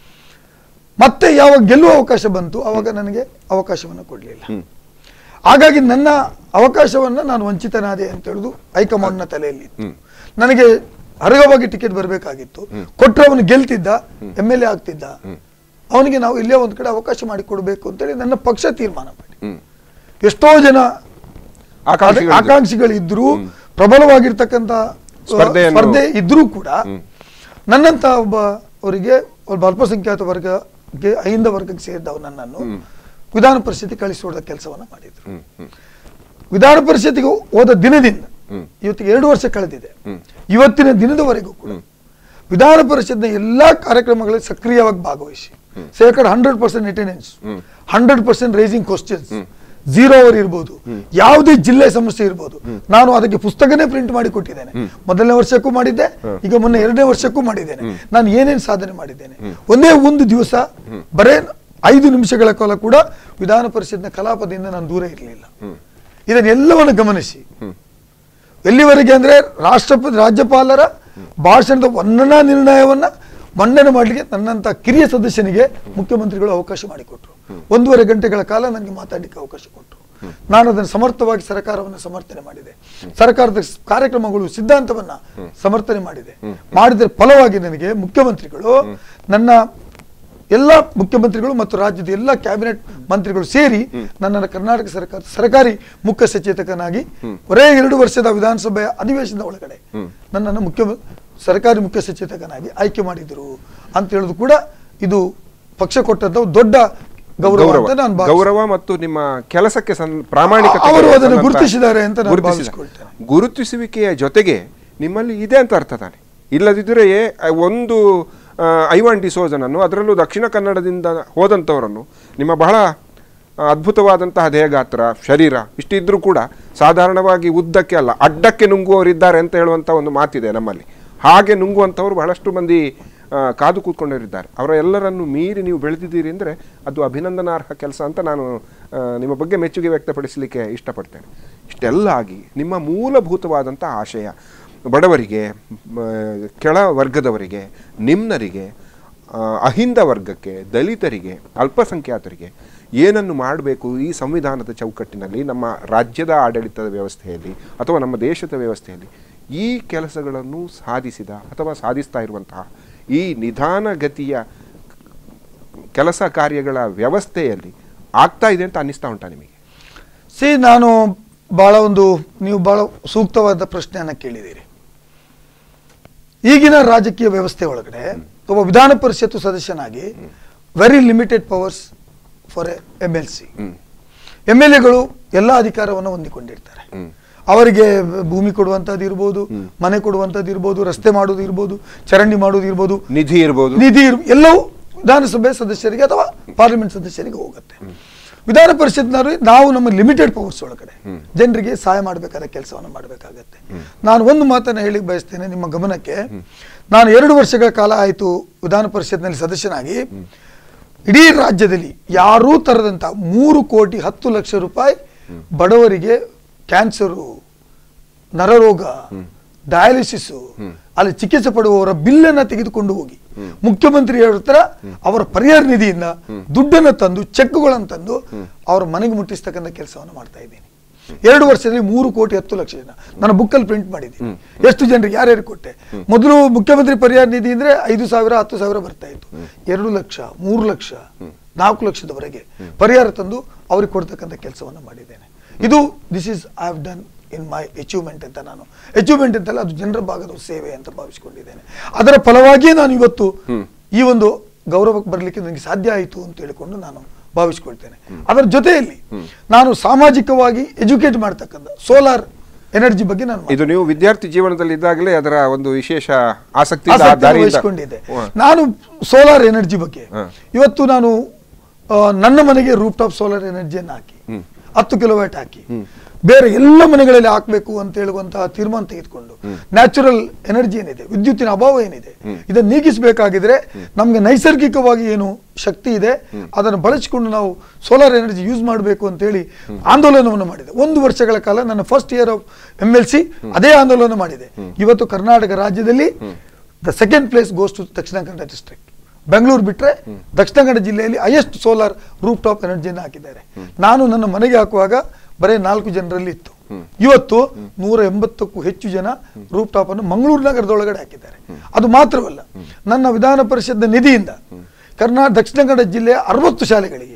ಮತ್ತೆ ಯಾವಾಗ ಗೆಲ್ಲುವ ಅವಕಾಶ ಬಂತು ಅವಾಗ ನನಗೆ ಅವಕಾಶವನ್ನು ಕೊಡ್ಲಿಲ್ಲ ಹ್ಮ್. ಹಾಗಾಗಿ ನನ್ನ ಅವಕಾಶವನ್ನ ನಾನು ವಂಚಿತನಾದೆ ಅಂತ ಹೇಳುದು ಹೈಕಮಾಂಡ್ನ ತಲೆಯಲ್ಲಿ ಇತ್ತು. ಹ್ಮ್. ನನಗೆ ಅರ್ಹವಾಗಿ ಟಿಕೆಟ್ ಬರಬೇಕಾಗಿತ್ತು ಕೊಟ್ಟರೆ ಅವನು ಗೆಲ್ತಿದ್ದ ಎಮ್ ಎಲ್ ಎ ಆಗ್ತಿದ್ದ ಅವನಿಗೆ ನಾವು ಇಲ್ಲೇ ಒಂದ್ ಕಡೆ ಅವಕಾಶ ಮಾಡಿ ಕೊಡಬೇಕು ಅಂತೇಳಿ ನನ್ನ ಪಕ್ಷ ತೀರ್ಮಾನ ಮಾಡಿ ಹ್ಮ್ ಎಷ್ಟೋ ಜನ ಆಕಾಂಕ್ಷಿಗಳಿದ್ರು. ಆಕಾಂಕ್ಷಿಗಳಿದ್ರು ಪ್ರಬಲವಾಗಿರ್ತಕ್ಕಂಥ ಆ, ಸ್ಪರ್ಧೆಯನ್ನು- ಸ್ಪರ್ಧೆ ಇದ್ರೂ ಕೂಡ ನನ್ನಂತ ಒಬ್ಬ ಅವರಿಗೆ ಒಬ್ಬ ಅಲ್ಪಸಂಖ್ಯಾತ ವರ್ಗಕ್ಕೆ ಅಹಿಂದ ವರ್ಗಕ್ಕೆ ಸೇರಿದವ ನನ್ನನ್ನು ವಿಧಾನ ಪರಿಷತ್ತಿಗೆ ಕಳಿಸಿಕೊಡೋ ಕೆಲಸವನ್ನ ಮಾಡಿದ್ರು ಹ್ಮ್ ಹ್ಮ್ ವಿಧಾನ ಪರಿಷತ್ತಿಗೆ ಹೋದ ದಿನದಿಂದ ಹ್ಮ್. ಇವತ್ತಿಗೆ ಎರಡು ವರ್ಷ ಕಳೆದಿದೆ ಹ್ಮ್. ಇವತ್ತಿನ ದಿನದವರೆಗೂ ಕೂಡ ವಿಧಾನ ಪರಿಷತ್ನ ಎಲ್ಲಾ ಕಾರ್ಯಕ್ರಮಗಳಲ್ಲಿ ಸಕ್ರಿಯವಾಗಿ ಭಾಗವಹಿಸಿ ಶೇಕಡ hundred percent attendance hundred percent raising questions zero hour ಇರ್ಬೋದು ಯಾವುದೇ ಜಿಲ್ಲೆ ಸಮಸ್ಯೆ ಇರ್ಬೋದು ನಾನು ಅದಕ್ಕೆ ಪುಸ್ತಕನೇ ಪ್ರಿಂಟ್ ಮಾಡಿ ಕೊಟ್ಟಿದ್ದೇನೆ ಮೊದಲನೇ ವರ್ಷಕ್ಕೂ ಮಾಡಿದ್ದೆ ಈಗ ಮೊನ್ನೆ ಎರಡನೇ ವರ್ಷಕ್ಕೂ ಮಾಡಿದ್ದೇನೆ ನಾನು ಏನೇನು ಸಾಧನೆ ಮಾಡಿದ್ದೇನೆ ಒಂದೇ ಒಂದು ದಿವಸ ಬರೇ ಐದು ನಿಮಿಷಗಳ ಕಾಲ ಕೂಡ ವಿಧಾನ ಪರಿಷತ್ನ ಕಲಾಪದಿಂದ ನಾನು ದೂರ ಇರಲಿಲ್ಲ ಇದನ್ನೆಲ್ಲವನ್ನು ಗಮನಿಸಿ ಎಲ್ಲಿವರೆಗೆ ಅಂದ್ರೆ ರಾಷ್ಟ್ರಪತಿ ರಾಜ್ಯಪಾಲರ ಭಾಷಣದ ವರ್ಣನಾ ನಿರ್ಣಯವನ್ನ ಮಂಡನೆ ಮಾಡಲಿಕ್ಕೆ ನನ್ನಂತ ಕಿರಿಯ ಸದಸ್ಯನಿಗೆ ಮುಖ್ಯಮಂತ್ರಿಗಳು ಅವಕಾಶ ಮಾಡಿಕೊಟ್ರು ಒಂದೂವರೆ ಗಂಟೆಗಳ ಕಾಲ ನನಗೆ ಮಾತಾಡಲಿಕ್ಕೆ ಅವಕಾಶ ಕೊಟ್ಟರು ನಾನು ಅದನ್ನು ಸಮರ್ಥವಾಗಿ ಸರ್ಕಾರವನ್ನು ಸಮರ್ಥನೆ ಮಾಡಿದೆ ಸರ್ಕಾರದ ಸ್- ಕಾರ್ಯಕ್ರಮಗಳು ಸಿದ್ಧಾಂತವನ್ನ ಸಮರ್ಥನೆ ಮಾಡಿದೆ ಮಾಡಿದ ಫಲವಾಗಿ ನನಗೆ ಮುಖ್ಯಮಂತ್ರಿಗಳು ನನ್ನ ಎಲ್ಲ ಮುಖ್ಯಮಂತ್ರಿಗಳು ಮತ್ತು ರಾಜ್ಯದ ಎಲ್ಲ ಕ್ಯಾಬಿನೆಟ್ ಮಂತ್ರಿಗಳು ಸೇರಿ ನನ್ನನ್ನು ಕರ್ನಾಟಕ ಸರ್ಕಾರ ಸರ್ಕಾರಿ ಮುಖ್ಯ ಸಚೇತಕನಾಗಿ ಒರೇ ಎರಡು ವರ್ಷದ ವಿಧಾನಸಭೆಯ ಅಧಿವೇಶನದ ಒಳಗಡೆ ನನ್ನನ್ನು ಮುಖ್ಯ ಸರ್ಕಾರಿ ಮುಖ್ಯ ಸಚೇತಕನಾಗಿ ಆಯ್ಕೆ ಮಾಡಿದರು ಅಂತ ಹೇಳುದು ಕೂಡ ಇದು ಪಕ್ಷ ಕೊಟ್ಟಂತ ಒಂದು ದೊಡ್ಡ ಗೌರವ ಗೌರವ ಅಂತ ನಾನು ಭಾವಿಸ್ತೇನೆ. ಗೌರವ ಮತ್ತು ನಿಮ್ಮ ಕೆಲಸಕ್ಕೆ ಸನ್ ಪ್ರಾಮಾಣಿಕತೆ ಅವರು ಅದನ್ನು ಗುರುತಿಸಿದ್ದಾರೆ ಅಂತ ನಾನು ಭಾವಿಸ್ಕೊಳ್ತೇನೆ. ಗುರುತಿಸುವಿಕೆಯ ಜೊತೆಗೆ ನಿಮ್ಮಲ್ಲಿ ಇದೆ ಅಂತ ಅರ್ಥ ತಾನೆ ಇಲ್ಲದಿದ್ದರೆ ಆ, ಒಂದು ಆ, ಐವಾನ್ ಡಿಸೋಜನನ್ನು ಅದರಲ್ಲೂ ದಕ್ಷಿಣ ಕನ್ನಡದಿಂದ ಹೋದಂಥವರನ್ನು ನಿಮ್ಮ ಬಹಳ ಆ, ಅದ್ಭುತವಾದಂತಹ ದೇಹಗಾತ್ರ ಶರೀರ ಇಷ್ಟಿದ್ರೂ ಕೂಡ ಸಾಧಾರಣವಾಗಿ ಉದ್ದಕ್ಕೆ ಅಲ್ಲ ಅಡ್ಡಕ್ಕೆ ನುಂಗುವವರಿದ್ದಾರೆ ಅಂತ ಹೇಳುವಂಥ ಒಂದು ಮಾತಿದೆ ನಮ್ಮಲ್ಲಿ ಹಾಗೆ ನುಂಗುವಂಥವ್ರು ಬಹಳಷ್ಟು ಮಂದಿ ಆ, ಕಾದು ಕೂತ್ಕೊಂಡವರಿದ್ದಾರೆ ಅವರ ಎಲ್ಲರನ್ನು ಮೀರಿ ನೀವು ಬೆಳೆದಿದ್ದೀರಿ ಅಂದರೆ ಅದು ಅಭಿನಂದನಾರ್ಹ ಕೆಲಸ ಅಂತ ನಾನು ಆ, ನಿಮ್ಮ ಬಗ್ಗೆ ಮೆಚ್ಚುಗೆ ವ್ಯಕ್ತಪಡಿಸಲಿಕ್ಕೆ ಇಷ್ಟಪಡ್ತೇನೆ ಇಷ್ಟೆಲ್ಲ ಆಗಿ ನಿಮ್ಮ ಮೂಲಭೂತವಾದಂಥ ಆಶಯ ಬಡವರಿಗೆ ಮ, ಕೆಳ ವರ್ಗದವರಿಗೆ ನಿಮ್ನರಿಗೆ ಆ, ಅಹಿಂದ ವರ್ಗಕ್ಕೆ ದಲಿತರಿಗೆ ಅಲ್ಪಸಂಖ್ಯಾತರಿಗೆ ಏನನ್ನು ಮಾಡಬೇಕು ಈ ಸಂವಿಧಾನದ ಚೌಕಟ್ಟಿನಲ್ಲಿ ನಮ್ಮ ರಾಜ್ಯದ ಆಡಳಿತದ ವ್ಯವಸ್ಥೆಯಲ್ಲಿ ಅಥವಾ ನಮ್ಮ ದೇಶದ ವ್ಯವಸ್ಥೆಯಲ್ಲಿ ಈ ಕೆಲಸಗಳನ್ನು ಸಾಧಿಸಿದ ಅಥವಾ ಸಾಧಿಸ್ತಾ ಇರುವಂತಹ ಈ ನಿಧಾನಗತಿಯ ಕೆಲಸ ಕಾರ್ಯಗಳ ವ್ಯವಸ್ಥೆಯಲ್ಲಿ ಆಗ್ತಾ ಇದೆ ಅಂತ ಅನ್ನಿಸ್ತಾ ಉಂಟಾ ನಿಮಗೆ ಸಿ ನಾನು ಬಹಳ ಒಂದು ನೀವು ಬಹಳ ಸೂಕ್ತವಾದ ಪ್ರಶ್ನೆಯನ್ನು ಕೇಳಿದ್ದೀರಿ ಈಗಿನ ರಾಜಕೀಯ ವ್ಯವಸ್ಥೆ ಒಳಗಡೆ ಒಬ್ಬ ವಿಧಾನ ಪರಿಷತ್ತು ಸದಸ್ಯನಾಗಿ very limited powers for M L C hmm. M L ಎಗಳು ಎಲ್ಲ ಅಧಿಕಾರವನ್ನು ಹೊಂದಿಕೊಂಡಿರ್ತಾರೆ ಹ್ಮ್. ಅವರಿಗೆ ಭೂಮಿ ಕೊಡುವಂಥದ್ದು ಇರ್ಬೋದು ಮನೆ ಕೊಡುವಂಥದ್ದು ಇರ್ಬೋದು ರಸ್ತೆ ಮಾಡೋದು ಇರ್ಬೋದು ಚರಂಡಿ ಮಾಡೋದು ಇರ್ಬೋದು ನಿಧಿ ಇರ್ಬೋದು ನಿಧಿ ಇರ್- ಎಲ್ಲವೂ ವಿಧಾನಸಭೆ ಸದಸ್ಯರಿಗೆ ಅಥವಾ ಪಾರ್ಲಿಮೆಂಟ್ ಸದಸ್ಯರಿಗೆ ಹೋಗುತ್ತೆ ವಿಧಾನ ಪರಿಷತ್ನವರು ನಾವು ನಮ್ಮ ಲಿಮಿಟೆಡ್ ಪವರ್ಸ್ ಒಳಗಡೆ ಜನರಿಗೆ ಸಹಾಯ ಮಾಡಬೇಕಾದ ಕೆಲಸವನ್ನು ಮಾಡಬೇಕಾಗತ್ತೆ ನಾನು ಒಂದು ಮಾತನ್ನು ಹೇಳಿ ಬಯಸ್ತೇನೆ ನಿಮ್ಮ ಗಮನಕ್ಕೆ ನಾನು ಎರಡು ವರ್ಷಗಳ ಕಾಲ ಆಯಿತು ವಿಧಾನ ಪರಿಷತ್ನಲ್ಲಿ ಸದಸ್ಯನಾಗಿ ಇಡೀ ರಾಜ್ಯದಲ್ಲಿ ಯಾರೂ ತರದಂತ ಮೂರು ಕೋಟಿ ಹತ್ತು ಲಕ್ಷ ರೂಪಾಯಿ ಬಡವರಿಗೆ ಕ್ಯಾನ್ಸರು ನರರೋಗ ಡಯಾಲಿಸಿಸ್ ಅಲ್ಲಿ ಚಿಕಿತ್ಸೆ ಪಡುವವರ ಬಿಲ್ಲನ್ನ ತೆಗೆದುಕೊಂಡು ಹೋಗಿ ಮುಖ್ಯಮಂತ್ರಿಯವರ ಹತ್ರ ಅವರ ಪರಿಹಾರ ನಿಧಿಯಿಂದ ದುಡ್ಡನ್ನು ತಂದು ಚೆಕ್ಗಳನ್ನು ತಂದು ಅವರ ಮನೆಗೆ ಮುಟ್ಟಿಸ್ತಕ್ಕಂಥ ಕೆಲಸವನ್ನು ಮಾಡ್ತಾ ಇದ್ದೀನಿ ಎರಡು ವರ್ಷದಲ್ಲಿ ಮೂರು ಕೋಟಿ ಹತ್ತು ಲಕ್ಷ ಜನ ನಾನು ಬುಕ್ಕಲ್ಲಿ ಪ್ರಿಂಟ್ ಮಾಡಿದ್ದೀನಿ ಎಷ್ಟು ಜನರಿಗೆ ಯಾರ್ಯಾರು ಕೊಟ್ಟೆ ಮೊದಲು ಮುಖ್ಯಮಂತ್ರಿ ಪರಿಹಾರ ನಿಧಿ ಅಂದ್ರೆ ಐದು ಸಾವಿರ ಹತ್ತು ಸಾವಿರ ಬರ್ತಾ ಇತ್ತು ಎರಡು ಲಕ್ಷ ಮೂರು ಲಕ್ಷ ನಾಲ್ಕು ಲಕ್ಷದವರೆಗೆ ಪರಿಹಾರ ತಂದು ಅವ್ರಿಗೆ ಕೊಡ್ತಕ್ಕಂಥ ಕೆಲಸವನ್ನು ಮಾಡಿದ್ದೇನೆ ಇದು this is I have done in my achievement ಅಂತ ನಾನು ಅಚೀವ್ಮೆಂಟ್ ಅಂತಲ್ಲ ಅದು ಜನರ ಭಾಗದ ಸೇವೆ ಅಂತ ಭಾವಿಸಿಕೊಂಡಿದ್ದೇನೆ ಅದರ ಫಲವಾಗಿಯೇ ನಾನು ಇವತ್ತು ಈ ಒಂದು ಗೌರವಕ್ಕೆ ಬರಲಿಕ್ಕೆ ನನಗೆ ಸಾಧ್ಯ ಆಯಿತು ಅಂತ ಹೇಳಿಕೊಂಡು ನಾನು ಭಾವಿಸ್ಕೊಳ್ತೇನೆ ಅದರ ಜೊತೆಯಲ್ಲಿ ನಾನು ಸಾಮಾಜಿಕವಾಗಿ ಎಜುಕೇಟ್ ಮಾಡ್ತಕ್ಕಂಥ ಸೋಲಾರ್ ಎನರ್ಜಿ ಬಗ್ಗೆ ನಾನು ಇದು ನೀವು ವಿದ್ಯಾರ್ಥಿ ಜೀವನದಲ್ಲಿ ಇದ್ದಾಗಲೇ ಅದರ ಒಂದು ವಿಶೇಷ ಆಸಕ್ತಿ ಆಸಕ್ತಿಯನ್ನು ವಹಿಸಿಕೊಂಡಿದ್ದೆ ನಾನು ಸೋಲಾರ್ ಎನರ್ಜಿ ಬಗ್ಗೆ ಹ. ಇವತ್ತು ನಾನು ಆ, ನನ್ನ ಮನೆಗೆ ರೂಪ್ ಟಾಪ್ ಸೋಲಾರ್ ಎನರ್ಜಿಯನ್ನು ಹಾಕಿ ಹತ್ತು ಕಿಲೋವ್ಯಾಟ್ ಹಾಕಿ ಬೇರೆ ಎಲ್ಲ ಮನೆಗಳಲ್ಲಿ ಹಾಕಬೇಕು ಅಂತ ಹೇಳುವಂತಹ ತೀರ್ಮಾನ ತೆಗೆದುಕೊಂಡು ನ್ಯಾಚುರಲ್ ಎನರ್ಜಿ ಏನಿದೆ ವಿದ್ಯುತ್ತಿನ ಅಭಾವ ಏನಿದೆ ಇದನ್ನು ನೀಗಿಸಬೇಕಾಗಿದ್ರೆ ನಮಗೆ ನೈಸರ್ಗಿಕವಾಗಿ ಏನು ಶಕ್ತಿ ಇದೆ ಅದನ್ನು ಬಳಸಿಕೊಂಡು ನಾವು ಸೋಲಾರ್ ಎನರ್ಜಿ ಯೂಸ್ ಮಾಡಬೇಕು ಅಂತ ಹೇಳಿ ಆಂದೋಲನವನ್ನು ಮಾಡಿದೆ ಒಂದು ವರ್ಷಗಳ ಕಾಲ ನನ್ನ first year of M L C ಅದೇ ಆಂದೋಲನ ಮಾಡಿದೆ ಇವತ್ತು ಕರ್ನಾಟಕ ರಾಜ್ಯದಲ್ಲಿ the second place goes to Dakshina Kannada district Bengaluru ಬಿಟ್ರೆ ದಕ್ಷಿಣ ಕನ್ನಡ ಜಿಲ್ಲೆಯಲ್ಲಿ ಹೈಯೆಸ್ಟ್ ಸೋಲಾರ್ ರೂಫ್ ಟಾಪ್ ಎನರ್ಜಿಯನ್ನು ಹಾಕಿದ್ದಾರೆ ನಾನು ನನ್ನ ಮನೆಗೆ ಹಾಕುವಾಗ ಬರೀ ನಾಲ್ಕು ಜನರಲ್ಲಿ ಇತ್ತು ಇವತ್ತು ನೂರ ಎಂಬತ್ತಕ್ಕೂ ಹೆಚ್ಚು ಜನ ರೂಫ್ ಟಾಪ್ ಅನ್ನು ಮಂಗಳೂರು ನಗರದೊಳಗಡೆ ಹಾಕಿದ್ದಾರೆ ಅದು ಮಾತ್ರವಲ್ಲ ನನ್ನ ವಿಧಾನ ಪರಿಷತ್ನ ನಿಧಿಯಿಂದ ಕರ್ನಾಟಕ ದಕ್ಷಿಣ ಕನ್ನಡ ಜಿಲ್ಲೆಯ ಅರವತ್ತು ಶಾಲೆಗಳಿಗೆ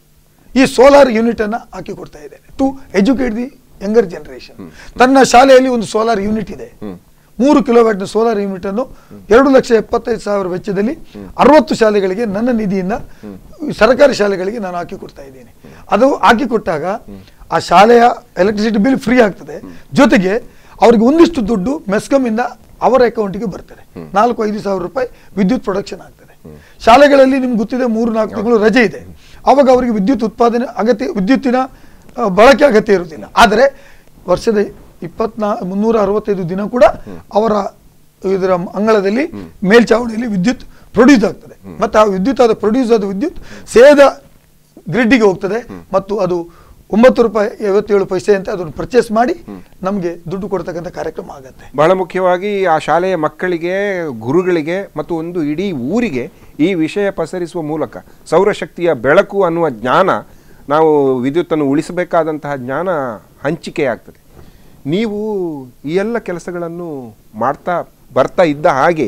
ಈ ಸೋಲಾರ್ ಯೂನಿಟ್ ಅನ್ನ ಹಾಕಿ ಕೊಡ್ತಾ ಇದ್ದೇನೆ to educate the younger generation ತನ್ನ ಶಾಲೆಯಲ್ಲಿ ಒಂದು ಸೋಲಾರ್ ಯೂನಿಟ್ ಇದೆ ಮೂರು ಕಿಲೋವ್ಯಾಟ್ನ ಸೋಲಾರ್ ಯೂನಿಟ್ ಅನ್ನು ಎರಡು ಲಕ್ಷ ಎಪ್ಪತ್ತೈದು ಸಾವಿರ ವೆಚ್ಚದಲ್ಲಿ ಅರವತ್ತು ಶಾಲೆಗಳಿಗೆ ನನ್ನ ನಿಧಿಯಿಂದ ಸರ್ಕಾರಿ ಶಾಲೆಗಳಿಗೆ ನಾನು ಹಾಕಿ ಕೊಡ್ತಾ ಇದ್ದೀನಿ ಅದು ಹಾಕಿ ಕೊಟ್ಟಾಗ ಆ ಶಾಲೆಯ ಎಲೆಕ್ಟ್ರಿಸಿಟಿ ಬಿಲ್ ಫ್ರೀ ಆಗ್ತದೆ ಜೊತೆಗೆ ಅವ್ರಿಗೆ ಒಂದಿಷ್ಟು ದುಡ್ಡು ಮೆಸ್ಕಾಂ ಇಂದ ಅವರ ಅಕೌಂಟಿಗೆ ಬರ್ತದೆ ನಾಲ್ಕು ಐದು ಸಾವಿರ ರೂಪಾಯಿ ವಿದ್ಯುತ್ ಪ್ರೊಡಕ್ಷನ್ ಆಗ್ತದೆ ಶಾಲೆಗಳಲ್ಲಿ ನಿಮ್ಗೆ ಗೊತ್ತಿದೆ ಮೂರು ನಾಲ್ಕು ತಿಂಗಳು ರಜೆ ಇದೆ ಅವಾಗ ಅವರಿಗೆ ವಿದ್ಯುತ್ ಉತ್ಪಾದನೆ ಅಗತ್ಯ ವಿದ್ಯುತ್ತಿನ ಆ, ಬಳಕೆ ಅಗತ್ಯ ಇರುವುದಿಲ್ಲ ಆದರೆ ವರ್ಷದ ಇಪ್ಪತ್ನಾ ಮುನ್ನೂರ ಅರವತ್ತೈದು ದಿನ ಕೂಡ ಅವರ ಇದರ ಅಂಗಳದಲ್ಲಿ ಮೇಲ್ಚಾವಣಿಯಲ್ಲಿ ವಿದ್ಯುತ್ ಪ್ರೊಡ್ಯೂಸ್ ಆಗ್ತದೆ ಮತ್ತು ಆ ವಿದ್ಯುತ್ ಆದ ಪ್ರೊಡ್ಯೂಸ್ ಆದ ವಿದ್ಯುತ್ ಸೇದ ಗ್ರಿಡ್ಡಿಗೆ ಹೋಗ್ತದೆ ಮತ್ತು ಅದು ಒಂಬತ್ತು ರೂಪಾಯಿ ಐವತ್ತೇಳು ಪೈಸೆ ಅಂತ ಅದನ್ನು ಪರ್ಚೇಸ್ ಮಾಡಿ ನಮಗೆ ದುಡ್ಡು ಕೊಡ್ತಕ್ಕಂಥ ಕಾರ್ಯಕ್ರಮ ಆಗತ್ತೆ ಬಹಳ ಮುಖ್ಯವಾಗಿ ಆ ಶಾಲೆಯ ಮಕ್ಕಳಿಗೆ ಗುರುಗಳಿಗೆ ಮತ್ತು ಒಂದು ಇಡೀ ಊರಿಗೆ ಈ ವಿಷಯ ಪಸರಿಸುವ ಮೂಲಕ ಸೌರಶಕ್ತಿಯ ಬೆಳಕು ಅನ್ನುವ ಜ್ಞಾನ ನಾವು ವಿದ್ಯುತ್ತನ್ನು ಉಳಿಸಬೇಕಾದಂತಹ ಜ್ಞಾನ ಹಂಚಿಕೆಯಾಗ್ತದೆ ನೀವು ಈ ಎಲ್ಲ ಕೆಲಸಗಳನ್ನು ಮಾಡ್ತಾ ಬರ್ತಾ ಇದ್ದ ಹಾಗೆ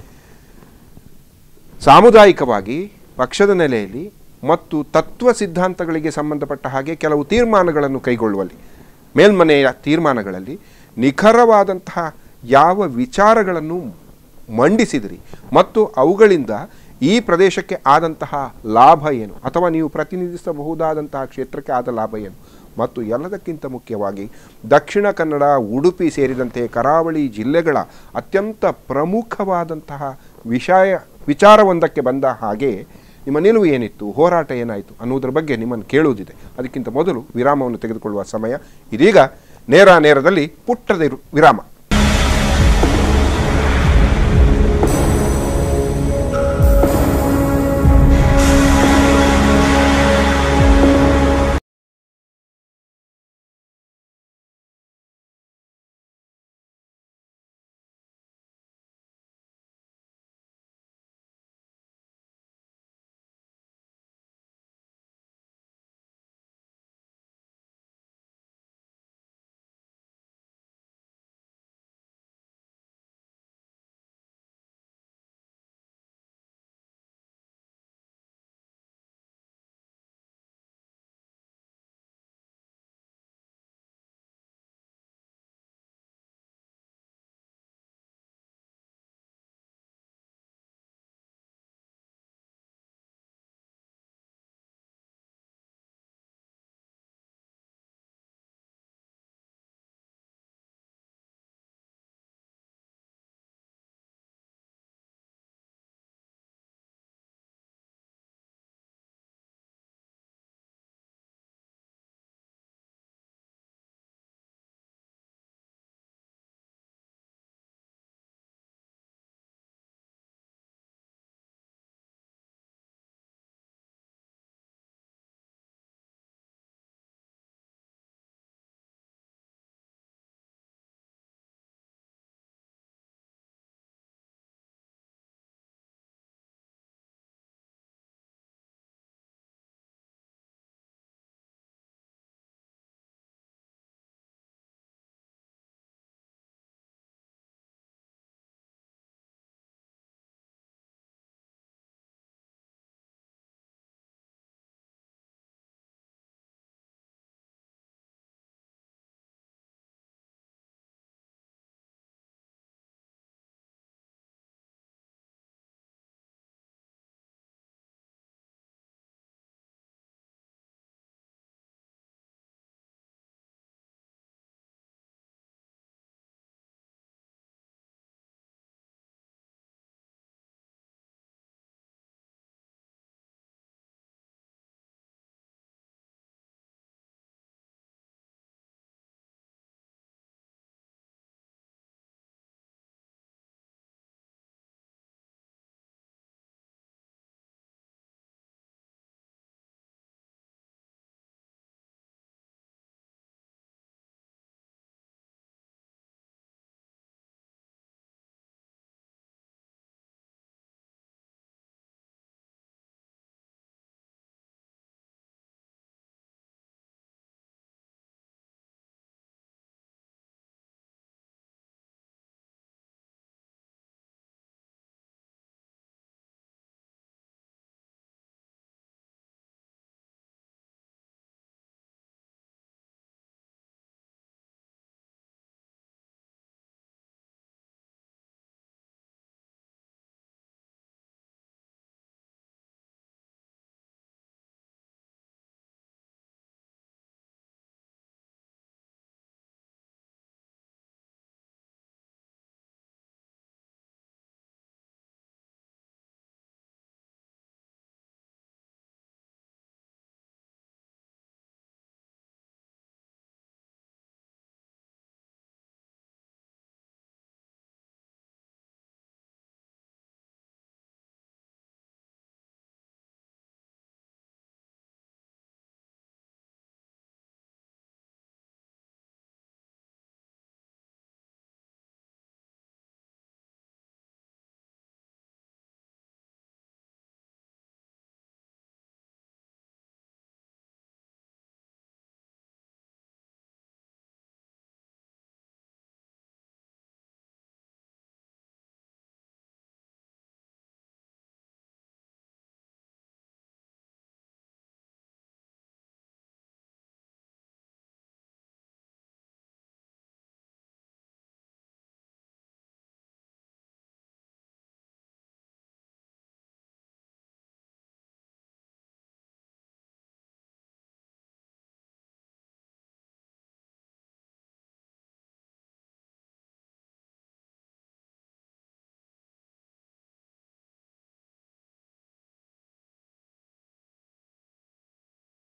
ಸಾಮುದಾಯಿಕವಾಗಿ ಪಕ್ಷದ ನೆಲೆಯಲ್ಲಿ ಮತ್ತು ತತ್ವ ಸಿದ್ಧಾಂತಗಳಿಗೆ ಸಂಬಂಧಪಟ್ಟ ಹಾಗೆ ಕೆಲವು ತೀರ್ಮಾನಗಳನ್ನು ಕೈಗೊಳ್ಳುವಲ್ಲಿ ಮೇಲ್ಮನೆಯ ತೀರ್ಮಾನಗಳಲ್ಲಿ ನಿಖರವಾದಂತಹ ಯಾವ ವಿಚಾರಗಳನ್ನು ಮಂಡಿಸಿದಿರಿ ಮತ್ತು ಅವುಗಳಿಂದ ಈ ಪ್ರದೇಶಕ್ಕೆ ಆದಂತಹ ಲಾಭ ಏನು ಅಥವಾ ನೀವು ಪ್ರತಿನಿಧಿಸಬಹುದಾದಂತಹ ಕ್ಷೇತ್ರಕ್ಕೆ ಆದ ಲಾಭ ಏನು ಮತ್ತು ಎಲ್ಲದಕ್ಕಿಂತ ಮುಖ್ಯವಾಗಿ ದಕ್ಷಿಣ ಕನ್ನಡ ಉಡುಪಿ ಸೇರಿದಂತೆ ಕರಾವಳಿ ಜಿಲ್ಲೆಗಳ ಅತ್ಯಂತ ಪ್ರಮುಖವಾದಂತಹ ವಿಷಯ ವಿಚಾರವೊಂದಕ್ಕೆ ಬಂದ ಹಾಗೆ ನಿಮ್ಮ ನಿಲುವು ಏನಿತ್ತು ಹೋರಾಟ ಏನಾಯಿತು ಅನ್ನುವುದರ ಬಗ್ಗೆ ನಿಮ್ಮನ್ನು ಕೇಳುವುದಿದೆ ಅದಕ್ಕಿಂತ ಮೊದಲು ವಿರಾಮವನ್ನು ತೆಗೆದುಕೊಳ್ಳುವ ಸಮಯ ಇದೀಗ ನೇರ ನೇರದಲ್ಲಿ ಪುಟ್ಟದ ವಿರಾಮ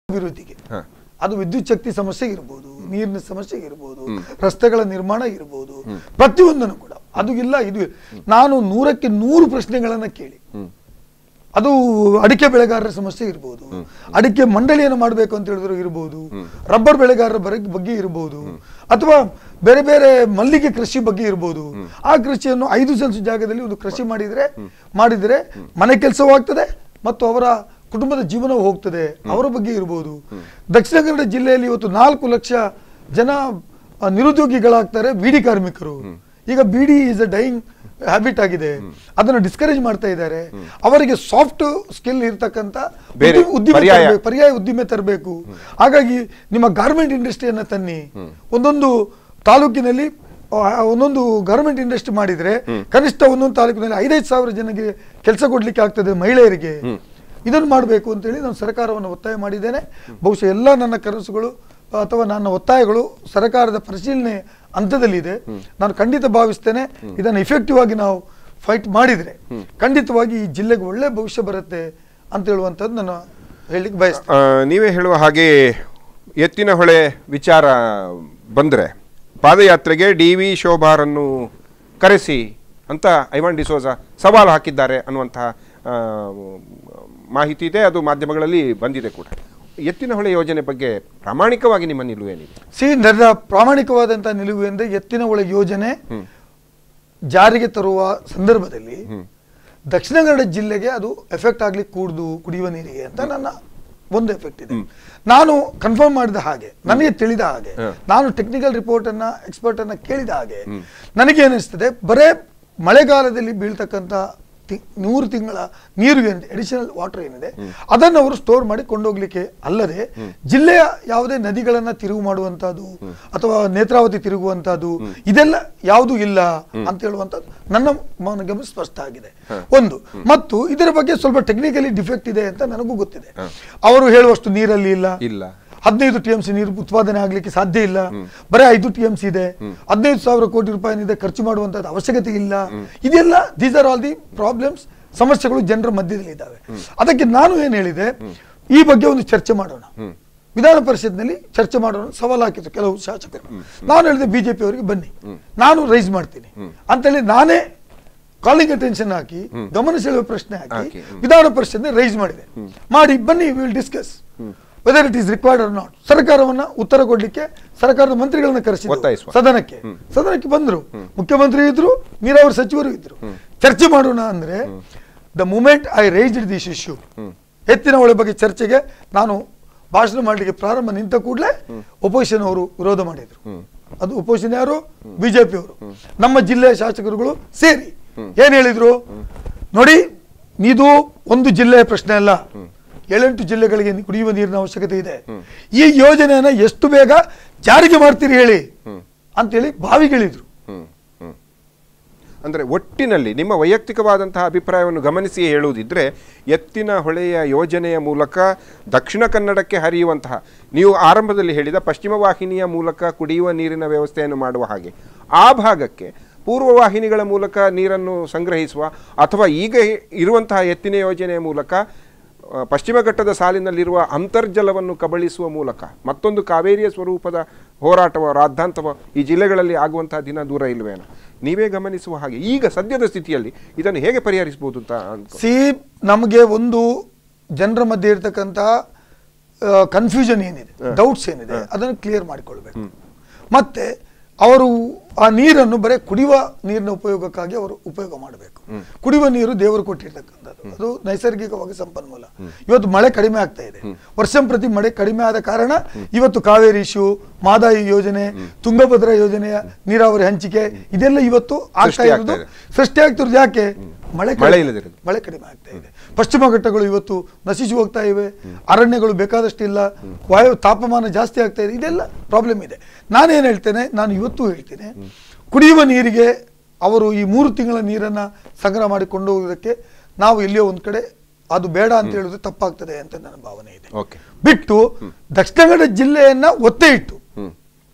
ಅಭಿವೃದ್ಧಿಗೆ ಹ. ಅದು ವಿದ್ಯುತ್ ಶಕ್ತಿ ಸಮಸ್ಯೆ ಇರ್ಬೋದು ನೀರಿನ ಸಮಸ್ಯೆ ಇರ್ಬೋದು ರಸ್ತೆಗಳ ನಿರ್ಮಾಣ ಇರ್ಬೋದು ಪ್ರತಿಯೊಂದನ್ನು ಕೂಡ ಅದು ಇಲ್ಲ ಇದು ನಾನು ನೂರಕ್ಕೆ ನೂರು ಪ್ರಶ್ನೆಗಳನ್ನ ಕೇಳಿ ಅದು ಅಡಿಕೆ ಬೆಳೆಗಾರರ ಸಮಸ್ಯೆ ಇರ್ಬೋದು ಅಡಿಕೆ ಮಂಡಳಿಯನ್ನು ಮಾಡಬೇಕು ಅಂತ ಹೇಳಿದ್ರು ಇರ್ಬೋದು ರಬ್ಬರ್ ಬೆಳೆಗಾರರ ಬರ- ಬಗ್ಗೆ ಇರ್ಬೋದು ಅಥವಾ ಬೇರೆ ಬೇರೆ ಮಲ್ಲಿಗೆ ಕೃಷಿ ಬಗ್ಗೆ ಇರ್ಬೋದು ಆ ಕೃಷಿಯನ್ನು ಐದು ಸೆನ್ಸ್ ಜಾಗದಲ್ಲಿ ಒಂದು ಕೃಷಿ ಮಾಡಿದ್ರೆ ಮಾಡಿದ್ರೆ ಮನೆ ಕೆಲಸವೂ ಆಗ್ತದೆ ಮತ್ತು ಅವರ ಕುಟುಂಬದ ಜೀವನವೂ ಹೋಗ್ತದೆ ಅವರ ಬಗ್ಗೆ ಇರ್ಬೋದು ದಕ್ಷಿಣ ಕನ್ನಡ ಜಿಲ್ಲೆಯಲ್ಲಿ ಇವತ್ತು ನಾಲ್ಕು ಲಕ್ಷ ಜನ ಆ, ನಿರುದ್ಯೋಗಿಗಳಾಗ್ತಾರೆ ಬೀಡಿ ಕಾರ್ಮಿಕರು ಈಗ ಬಿಡಿ ಇಸ್ ಅ ಡೈಯಿಂಗ್ ಹ್ಯಾಬಿಟ್ ಆಗಿದೆ ಅದನ್ನು ಡಿಸ್ಕರೇಜ್ ಮಾಡ್ತಾ ಇದ್ದಾರೆ ಅವರಿಗೆ ಸಾಫ್ಟ್ ಸ್ಕಿಲ್ ಇರ್ತಕ್ಕಂಥ ಬೇರೆ ಉದ್ಯಮ- ಉದ್ದಿಮೆ ಪರ್ಯಾಯ. ತರ್ಬೇಕು, ಪರ್ಯಾಯ ಉದ್ದಿಮೆ ತರಬೇಕು ಹಾಗಾಗಿ ನಿಮ್ಮ ಗಾರ್ಮೆಂಟ್ ಇಂಡಸ್ಟ್ರಿಯನ್ನ ತನ್ನಿ ಒಂದೊಂದು ತಾಲೂಕಿನಲ್ಲಿ ಆ, ಒಂದೊಂದು ಗಾರ್ಮೆಂಟ್ ಇಂಡಸ್ಟ್ರಿ ಮಾಡಿದ್ರೆ ಕನಿಷ್ಠ ಒಂದೊಂದು ತಾಲೂಕಿನಲ್ಲಿ ಐದೈದು ಸಾವಿರ ಜನಕ್ಕೆ ಕೆಲಸ ಕೊಡ್ಲಿಕ್ಕೆ ಆಗ್ತದೆ ಮಹಿಳೆಯರಿಗೆ ಇದನ್ನು ಮಾಡಬೇಕು ಅಂತೇಳಿ ನಾನು ಸರ್ಕಾರವನ್ನು ಒತ್ತಾಯ ಮಾಡಿದ್ದೇನೆ ಬಹುಶಃ ಎಲ್ಲ ನನ್ನ ಕನಸುಗಳು ಅಥವಾ ನನ್ನ ಒತ್ತಾಯಗಳು ಸರ್ಕಾರದ ಪರಿಶೀಲನೆ ಹಂತದಲ್ಲಿದೆ ನಾನು ಖಂಡಿತ ಭಾವಿಸ್ತೇನೆ ಇದನ್ನು ಇಫೆಕ್ಟಿವ್ ಆಗಿ ನಾವು ಫೈಟ್ ಮಾಡಿದ್ರೆ ಖಂಡಿತವಾಗಿ ಈ ಜಿಲ್ಲೆಗೆ ಒಳ್ಳೆ ಭವಿಷ್ಯ ಬರುತ್ತೆ ಅಂತ ಹೇಳುವಂಥದ್ದು ನಾನು ಹೇಳಲಿಕ್ಕೆ ಬಯಸ್ತೇನೆ ಆ, ನೀವೇ ಹೇಳುವ ಹಾಗೆ ಎತ್ತಿನ ಹೊಳೆ ವಿಚಾರ ಬಂದರೆ ಪಾದಯಾತ್ರೆಗೆ ಡಿ ವಿ ಶೋಭಾರನ್ನು ಕರೆಸಿ ಅಂತ ಐವಾನ್ ಡಿಸೋಜ ಸವಾಲು ಹಾಕಿದ್ದಾರೆ ಅನ್ನುವಂತಹ ಆ, ಮಾಹಿತಿ ಇದೆ ಅದು ಮಾಧ್ಯಮಗಳಲ್ಲಿ ಬಂದಿದೆ ಕೂಡ ಎತ್ತಿನ ಹೊಳೆ ಯೋಜನೆ ಬಗ್ಗೆ ಪ್ರಾಮಾಣಿಕವಾಗಿ ನಿಮ್ಮ ನಿಲುವೇನಿದೆ ಸಿ ನನ್ನ ಪ್ರಾಮಾಣಿಕವಾದಂಥ ನಿಲುವು ಎಂದರೆ ಎತ್ತಿನ ಒಳ ಯೋಜನೆ ಜಾರಿಗೆ ತರುವ ಸಂದರ್ಭದಲ್ಲಿ ದಕ್ಷಿಣ ಕನ್ನಡ ಜಿಲ್ಲೆಗೆ ಅದು ಎಫೆಕ್ಟ್ ಆಗ್ಲಿಕ್ಕೆ ಕೂಡ್ದು ಕುಡಿಯುವ ನೀರಿಗೆ ಅಂತ ನನ್ನ ಒಂದು ಎಫೆಕ್ಟ್ ಇದೆ ನಾನು ಕನ್ಫರ್ಮ್ ಮಾಡಿದ ಹಾಗೆ ನನಗೆ ತಿಳಿದ ಹಾಗೆ ಹ. ನಾನು ಟೆಕ್ನಿಕಲ್ ರಿಪೋರ್ಟ್ ಅನ್ನ ಎಕ್ಸ್ಪರ್ಟ್ ಅನ್ನ ಕೇಳಿದ ಹಾಗೆ ನನಗೆ ಏನಿಸ್ತದೆ ಬರೇ ಮಳೆಗಾಲದಲ್ಲಿ ಬೀಳ್ತಕ್ಕಂಥ ತಿ- ನೂರು ತಿಂಗಳ ನೀರು ಏನಿದೆ ಅಡಿಷನಲ್ ವಾಟರ್ ಏನಿದೆ ಅದನ್ನು ಅವರು ಸ್ಟೋರ್ ಮಾಡಿ ಕೊಂಡೋಗ್ಲಿಕ್ಕೆ ಅಲ್ಲದೆ ಜಿಲ್ಲೆಯ ಯಾವುದೇ ನದಿಗಳನ್ನ ತಿರುವು ಮಾಡುವಂತಹದ್ದು ಅಥವಾ ನೇತ್ರಾವತಿ ತಿರುಗುವಂತಹದ್ದು ಇದೆಲ್ಲ ಯಾವುದೂ ಇಲ್ಲ ಅಂತ ಹೇಳುವಂಥದ್ದು ನನ್ನ ಮನಗಮ ಸ್ಪಷ್ಟ ಆಗಿದೆ ಒಂದು ಮತ್ತು ಇದರ ಬಗ್ಗೆ ಸ್ವಲ್ಪ ಟೆಕ್ನಿಕಲಿ ಡಿಫೆಕ್ಟ್ ಇದೆ ಅಂತ ನನಗೂ ಗೊತ್ತಿದೆ ಅವರು ಹೇಳುವಷ್ಟು ನೀರಲ್ಲಿ ಇಲ್ಲ ಇಲ್ಲ ಹದಿನೈದು ಟಿ ಎಂ ಸಿ ನೀರು ಉತ್ಪಾದನೆ ಆಗ್ಲಿಕ್ಕೆ ಸಾಧ್ಯ ಇಲ್ಲ ಬರೀ ಐದು ಟಿ ಎಂ ಸಿ ಇದೆ ಹದಿನೈದು ಸಾವಿರ ಕೋಟಿ ರೂಪಾಯಿನಿದೆ ಖರ್ಚು ಮಾಡುವಂತದ್ದು ಅವಶ್ಯಕತೆ ಇಲ್ಲ ಇದೆಲ್ಲ these are all the problems ಸಮಸ್ಯೆಗಳು ಜನರ ಮಧ್ಯದಲ್ಲಿ ಇದ್ದಾವೆ ಅದಕ್ಕೆ ನಾನು ಏನ್ ಹೇಳಿದೆ ಈ ಬಗ್ಗೆ ಒಂದು ಚರ್ಚೆ ಮಾಡೋಣ ವಿಧಾನ ಪರಿಷತ್ನಲ್ಲಿ ಚರ್ಚೆ ಮಾಡೋಣ ಸವಾಲು ಹಾಕಿದ್ರು ಕೆಲವು ಶಾಸಕರು ನಾನು ಹೇಳಿದೆ ಬಿಜೆಪಿ ಅವರಿಗೆ ಬನ್ನಿ ನಾನು ರೈಸ್ ಮಾಡ್ತೀನಿ ಅಂತೇಳಿ ನಾನೇ ಕಾಲಿಂಗ್ ಅಟೆನ್ಷನ್ ಹಾಕಿ ಗಮನ ಸೆಳೆಯುವ ಪ್ರಶ್ನೆ ಹಾಕಿ ಹಾಕಿ, ವಿಧಾನ ಪರಿಷತ್ ರೈಸ್ ಮಾಡಿದೆ ಮಾಡಿ ಬನ್ನಿ will discuss whether it is required or not ಸರ್ಕಾರವನ್ನ ಉತ್ತರ ಕೊಡ್ಲಿಕ್ಕೆ ಸರ್ಕಾರದ ಮಂತ್ರಿಗಳನ್ನ ಕರೆಸಿದ್ರು ಒತ್ತಾಯಿಸುವ. ಸದನಕ್ಕೆ ಸದನಕ್ಕೆ ಬಂದ್ರು ಮುಖ್ಯಮಂತ್ರಿ ಇದ್ರು ನೀರಾವರಿ ಸಚಿವರು ಇದ್ರು ಚರ್ಚೆ ಮಾಡೋಣ ಅಂದ್ರೆ the moment I raised this issue Ettina Hole ಬಗ್ಗೆ ಚರ್ಚೆಗೆ ನಾನು ಭಾಷಣ ಮಾಡಲಿಕ್ಕೆ ಪ್ರಾರಂಭ ನಿಂತ ಕೂಡಲೇ ಒಪೋಸಿಷನ್ ಅವರು ವಿರೋಧ ಮಾಡಿದ್ರು ಅದು ಒಪೋಸಿಷನ್ ಯಾರು ಬಿಜೆಪಿ ಅವರು ನಮ್ಮ ಜಿಲ್ಲೆಯ ಶಾಸಕರುಗಳು ಸೇರಿ ಏನ್ ಹೇಳಿದ್ರು ನೋಡಿ ಇದು ಒಂದು ಜಿಲ್ಲೆಯ ಪ್ರಶ್ನೆ ಅಲ್ಲ ಏಳೆಂಟು ಜಿಲ್ಲೆಗಳಿಗೆ ನಿ- ಕುಡಿಯುವ ನೀರಿನ ಅವಶ್ಯಕತೆ ಇದೆ ಈ ಯೋಜನೆಯನ್ನ ಎಷ್ಟು ಬೇಗ ಜಾರಿಗೆ ಮಾಡ್ತೀರಿ ಹೇಳಿ ಅಂತೇಳಿ ಬಾವಿಗಿಳಿದ್ರು ಹ್ಮ್, ಹ್ಮ್. ಅಂದ್ರೆ ಒಟ್ಟಿನಲ್ಲಿ ನಿಮ್ಮ ವೈಯಕ್ತಿಕವಾದಂತಹ ಅಭಿಪ್ರಾಯವನ್ನು ಗಮನಿಸಿ ಹೇಳುವುದಿದ್ರೆ ಎತ್ತಿನ ಹೊಳೆಯ ಯೋಜನೆಯ ಮೂಲಕ ದಕ್ಷಿಣ ಕನ್ನಡಕ್ಕೆ ಹರಿಯುವಂತಹ ನೀವು ಆರಂಭದಲ್ಲಿ ಹೇಳಿದ ಪಶ್ಚಿಮ ವಾಹಿನಿಯ ಮೂಲಕ ಕುಡಿಯುವ ನೀರಿನ ವ್ಯವಸ್ಥೆಯನ್ನು ಮಾಡುವ ಹಾಗೆ ಆ ಭಾಗಕ್ಕೆ ಪೂರ್ವ ವಾಹಿನಿಗಳ ಮೂಲಕ ನೀರನ್ನು ಸಂಗ್ರಹಿಸುವ ಅಥವಾ ಈಗ ಇರುವಂತಹ ಎತ್ತಿನ ಯೋಜನೆಯ ಮೂಲಕ ಆ, ಪಶ್ಚಿಮ ಘಟ್ಟದ ಸಾಲಿನಲ್ಲಿರುವ ಅಂತರ್ಜಲವನ್ನು ಕಬಳಿಸುವ ಮೂಲಕ ಮತ್ತೊಂದು ಕಾವೇರಿಯ ಸ್ವರೂಪದ ಹೋರಾಟವ ರಾದ್ಧಾಂತವ ಈ ಜಿಲ್ಲೆಗಳಲ್ಲಿ ಆಗುವಂತಹ ದಿನ ದೂರ ಇಲ್ವೇನೋ ನೀವೇ ಗಮನಿಸುವ ಹಾಗೆ ಈಗ ಸದ್ಯದ ಸ್ಥಿತಿಯಲ್ಲಿ ಇದನ್ನು ಹೇಗೆ ಪರಿಹರಿಸಬಹುದು ಅಂತ ಅನ್ಕೊ- ಸಿ ನಮಗೆ ಒಂದು ಜನರ ಮಧ್ಯೆ ಇರ್ತಕ್ಕಂಥ ಕನ್ಫ್ಯೂಷನ್ ಏನಿದೆ ಡೌಟ್ಸ್ ಏನಿದೆ ಅದನ್ನು ಕ್ಲಿಯರ್ ಮಾಡಿಕೊಳ್ಬೇಕು ಮತ್ತೆ ಅವರು ಆ ನೀರನ್ನು ಬರೀ ಕುಡಿಯುವ ನೀರಿನ ಉಪಯೋಗಕ್ಕಾಗಿ ಅವರು ಉಪಯೋಗ ಮಾಡಬೇಕು ಕುಡಿಯುವ ನೀರು ದೇವರು ಕೊಟ್ಟಿರ್ತಕ್ಕಂಥದ್ದು ಅದು ನೈಸರ್ಗಿಕವಾಗಿ ಸಂಪನ್ಮೂಲ ಇವತ್ತು ಮಳೆ ಕಡಿಮೆ ಆಗ್ತಾ ಇದೆ ವರ್ಷಂ ಪ್ರತಿ ಮಳೆ ಕಡಿಮೆ ಆದ ಕಾರಣ ಇವತ್ತು ಕಾವೇರಿ ಇಶ್ಯೂ ಮಾದಾಯಿ ಯೋಜನೆ ತುಂಗಭದ್ರಾ ಯೋಜನೆಯ ನೀರಾವರಿ ಹಂಚಿಕೆ ಇದೆಲ್ಲ ಇವತ್ತು ಆಗ್ತಾ ಸೃಷ್ಟಿ ಆಗ್ತಾ ಇರೋದು ಇದೆ. ಸೃಷ್ಟಿ ಆಗ್ತಿರೋದು ಯಾಕೆ ಮಳೆ ಮಳೆ ಕಡಿಮೆ- ಇಲ್ಲದಿರೋದು. ಮಳೆ ಕಡಿಮೆ ಆಗ್ತಾ ಇದೆ ಪಶ್ಚಿಮ ಘಟ್ಟಗಳು ಇವತ್ತು ನಶಿಸಿ ಹೋಗ್ತಾ ಇವೆ ಅರಣ್ಯಗಳು ಬೇಕಾದಷ್ಟಿಲ್ಲ ವಾಯು ತಾಪಮಾನ ಜಾಸ್ತಿ ಆಗ್ತಾ ಇದೆ ಇದೆಲ್ಲ ಪ್ರಾಬ್ಲಮ್ ಇದೆ ನಾನೇನು ಹೇಳ್ತೇನೆ ನಾನು ಇವತ್ತು ಹೇಳ್ತೇನೆ ಕುಡಿಯುವ ನೀರಿಗೆ ಅವರು ಈ ಮೂರು ತಿಂಗಳ ನೀರನ್ನ ಸಂಗ್ರಹ ಮಾಡಿಕೊಂಡು ಹೋಗೋದಕ್ಕೆ ನಾವು ಎಲ್ಲಿಯೋ ಒಂದ್ ಕಡೆ ಅದು ಬೇಡ ಅಂತ ಹೇಳಿದ್ರೆ ತಪ್ಪಾಗ್ತದೆ ಅಂತ ನನ್ನ ಭಾವನೆ ಇದೆ ಓಕೆ ಬಿಟ್ಟು ದಕ್ಷಿಣ ಕನ್ನಡ ಜಿಲ್ಲೆಯನ್ನ ಒತ್ತೆ ಇಟ್ಟು ಹ್ಮ್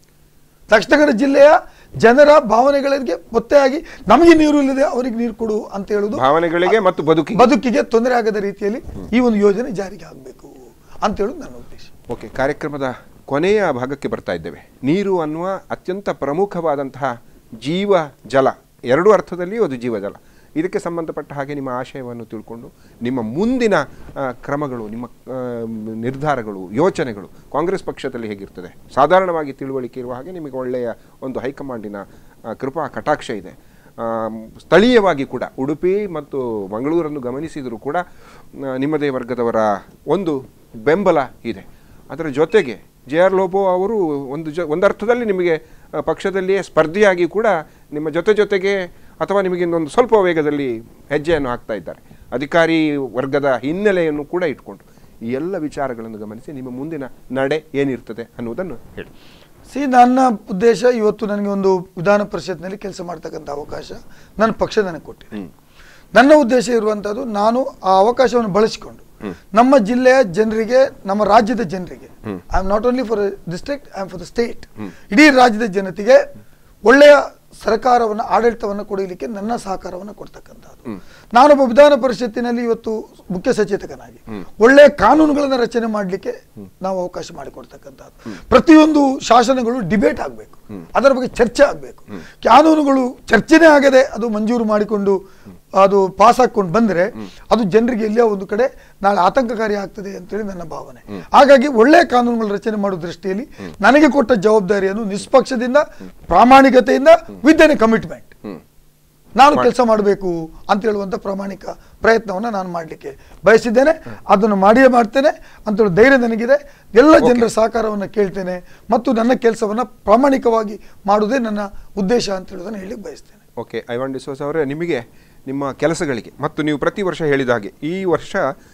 ದಕ್ಷಿಣ ಕನ್ನಡ ಜಿಲ್ಲೆಯ ಜನರ ಭಾವನೆಗಳಿಗೆ ಒತ್ತೆಯಾಗಿ ನಮಗೆ ನೀರು ಇಲ್ಲದೆ ಅವರಿಗೆ ನೀರು ಕೊಡು ಅಂತ ಹೇಳುದು ಭಾವನೆಗಳಿಗೆ ಮತ್ತು ಬದುಕಿಗೆ ಬದುಕಿಗೆ ತೊಂದರೆ ಆಗದ ರೀತಿಯಲ್ಲಿ ಈ ಒಂದು ಯೋಜನೆ ಜಾರಿಗೆ ಆಗಬೇಕು ಅಂತ ಹೇಳುದು ನನ್ನ ಉದ್ದೇಶ ಓಕೆ ಕಾರ್ಯಕ್ರಮದ ಕೊನೆಯ ಭಾಗಕ್ಕೆ ಬರ್ತಾ ಇದ್ದೇವೆ ನೀರು ಅನ್ನುವ ಅತ್ಯಂತ ಪ್ರಮುಖವಾದಂತಹ ಜೀವ ಜಲ ಎರಡು ಅರ್ಥದಲ್ಲಿಯೂ ಅದು ಜೀವಜಲ ಇದಕ್ಕೆ ಸಂಬಂಧಪಟ್ಟ ಹಾಗೆ ನಿಮ್ಮ ಆಶಯವನ್ನು ತಿಳ್ಕೊಂಡು ನಿಮ್ಮ ಮುಂದಿನ ಆ, ಕ್ರಮಗಳು ನಿಮ್ಮ ಆ, ನಿರ್ಧಾರಗಳು ಯೋಚನೆಗಳು ಕಾಂಗ್ರೆಸ್ ಪಕ್ಷದಲ್ಲಿ ಹೇಗಿರ್ತದೆ ಸಾಧಾರಣವಾಗಿ ತಿಳುವಳಿಕೆ ಇರುವ ಹಾಗೆ ನಿಮಗೆ ಒಳ್ಳೆಯ ಒಂದು ಹೈಕಮಾಂಡಿನ ಆ, ಕೃಪಾ ಕಟಾಕ್ಷ ಇದೆ ಆ, ಸ್ಥಳೀಯವಾಗಿ ಕೂಡ ಉಡುಪಿ ಮತ್ತು ಮಂಗಳೂರನ್ನು ಗಮನಿಸಿದರೂ ಕೂಡ ಆ, ನಿಮ್ಮದೇ ವರ್ಗದವರ ಒಂದು ಬೆಂಬಲ ಇದೆ ಅದರ ಜೊತೆಗೆ ಜೆ ಆರ್ ಲೋಬೋ ಅವರು ಒಂದು ಜ ಒಂದರ್ಥದಲ್ಲಿ ನಿಮಗೆ ಆ, ಪಕ್ಷದಲ್ಲಿಯೇ ಸ್ಪರ್ಧಿಯಾಗಿ ಕೂಡ ನಿಮ್ಮ ಜೊತೆ ಜೊತೆಗೆ ಅಥವಾ ನಿಮಗೆ ಇನ್ನೊಂದು ಸ್ವಲ್ಪ ವೇಗದಲ್ಲಿ ಹೆಜ್ಜೆಯನ್ನು ಹಾಕ್ತಾ ಇದ್ದಾರೆ ಅಧಿಕಾರಿ ವರ್ಗದ ಹಿನ್ನೆಲೆಯನ್ನು ಕೂಡ ಇಟ್ಕೊಂಡು ಈ ಎಲ್ಲ ವಿಚಾರಗಳನ್ನು ಗಮನಿಸಿ ನಿಮ್ಮ ಮುಂದಿನ ನಡೆ ಏನಿರ್ತದೆ ಅನ್ನುವುದನ್ನು ಹೇಳಿ ಸಿ ನನ್ನ ಉದ್ದೇಶ ಇವತ್ತು ನನಗೆ ಒಂದು ವಿಧಾನ ಪರಿಷತ್ನಲ್ಲಿ ಕೆಲಸ ಮಾಡ್ತಕ್ಕಂಥ ಅವಕಾಶ ನನ್ನ ಪಕ್ಷ ನನಗೆ ಕೊಟ್ಟಿದೆ ಹ್ಮ್. ನನ್ನ ಉದ್ದೇಶ ಇರುವಂಥದ್ದು ನಾನು ಆ ಅವಕಾಶವನ್ನು ಬಳಸಿಕೊಂಡು ನಮ್ಮ ಜಿಲ್ಲೆಯ ಜನರಿಗೆ ನಮ್ಮ ರಾಜ್ಯದ ಜನರಿಗೆ I am not only for district I am for the state ಇಡೀ ರಾಜ್ಯದ ಜನತೆಗೆ ಒಳ್ಳೆಯ ಸರ್ಕಾರವನ್ನು ಆಡಳಿತವನ್ನು ಕೊಡಲಿಕ್ಕೆ ನನ್ನ ಸಹಕಾರವನ್ನು ಕೊಡ್ತಕ್ಕಂಥದ್ದು ನಾನೊಬ್ಬ ವಿಧಾನ ಪರಿಷತ್ತಿನಲ್ಲಿ ಇವತ್ತು ಮುಖ್ಯ ಸಚೇತಕನಾಗಿ ಒಳ್ಳೆಯ ಕಾನೂನುಗಳನ್ನು ರಚನೆ ಮಾಡಲಿಕ್ಕೆ ನಾವು ಅವಕಾಶ ಮಾಡಿಕೊಡ್ತಕ್ಕಂಥದ್ದು ಪ್ರತಿಯೊಂದು ಶಾಸನಗಳು ಡಿಬೇಟ್ ಆಗಬೇಕು ಅದರ ಬಗ್ಗೆ ಚರ್ಚೆ ಆಗಬೇಕು ಕಾನೂನುಗಳು ಚರ್ಚೆನೇ ಆಗದೆ ಅದು ಮಂಜೂರು ಮಾಡಿಕೊಂಡು ಅದು ಪಾಸ್ ಹಾಕೊಂಡು ಬಂದ್ರೆ ಅದು ಜನರಿಗೆ ಎಲ್ಲಿಯೋ ಒಂದು ಕಡೆ ನಾಳೆ ಆತಂಕಕಾರಿ ಆಗ್ತದೆ ಅಂತೇಳಿ ನನ್ನ ಭಾವನೆ ಹಾಗಾಗಿ ಒಳ್ಳೆಯ ಕಾನೂನುಗಳ ರಚನೆ ಮಾಡೋ ದೃಷ್ಟಿಯಲ್ಲಿ ನನಗೆ ಕೊಟ್ಟ ಜವಾಬ್ದಾರಿಯನ್ನು ನಿಷ್ಪಕ್ಷದಿಂದ ಪ್ರಾಮಾಣಿಕತೆಯಿಂದ ವಿತ್ ಎನ್ ಕಮಿಟ್ಮೆಂಟ್ ನಾನು ಕೆಲಸ ಮಾಡಬೇಕು ಅಂತ ಹೇಳುವಂತ ಪ್ರಾಮಾಣಿಕ ಪ್ರಯತ್ನವನ್ನು ನಾನು ಮಾಡಲಿಕ್ಕೆ ಬಯಸಿದ್ದೇನೆ ಅದನ್ನು ಮಾಡಿಯೇ ಮಾಡ್ತೇನೆ ಅಂತ ಹೇಳೋ ಧೈರ್ಯ ನನಗಿದೆ ಎಲ್ಲ ಜನರ ಸಹಕಾರವನ್ನು ಕೇಳ್ತೇನೆ ಮತ್ತು ನನ್ನ ಕೆಲಸವನ್ನು ಪ್ರಾಮಾಣಿಕವಾಗಿ ಮಾಡುವುದೇ ನನ್ನ ಉದ್ದೇಶ ಅಂತ ಹೇಳೋದನ್ನು ಹೇಳಿ ಬಯಸ್ತೇನೆ ಓಕೆ ಐವಾನ್ ಡಿಸೋಸ್ ಅವರೇ ನಿಮಗೆ ನಿಮ್ಮ ಕೆಲಸಗಳಿಗೆ ಮತ್ತು ನೀವು ಪ್ರತಿ ವರ್ಷ ಹೇಳಿದ ಹಾಗೆ ಈ ವರ್ಷ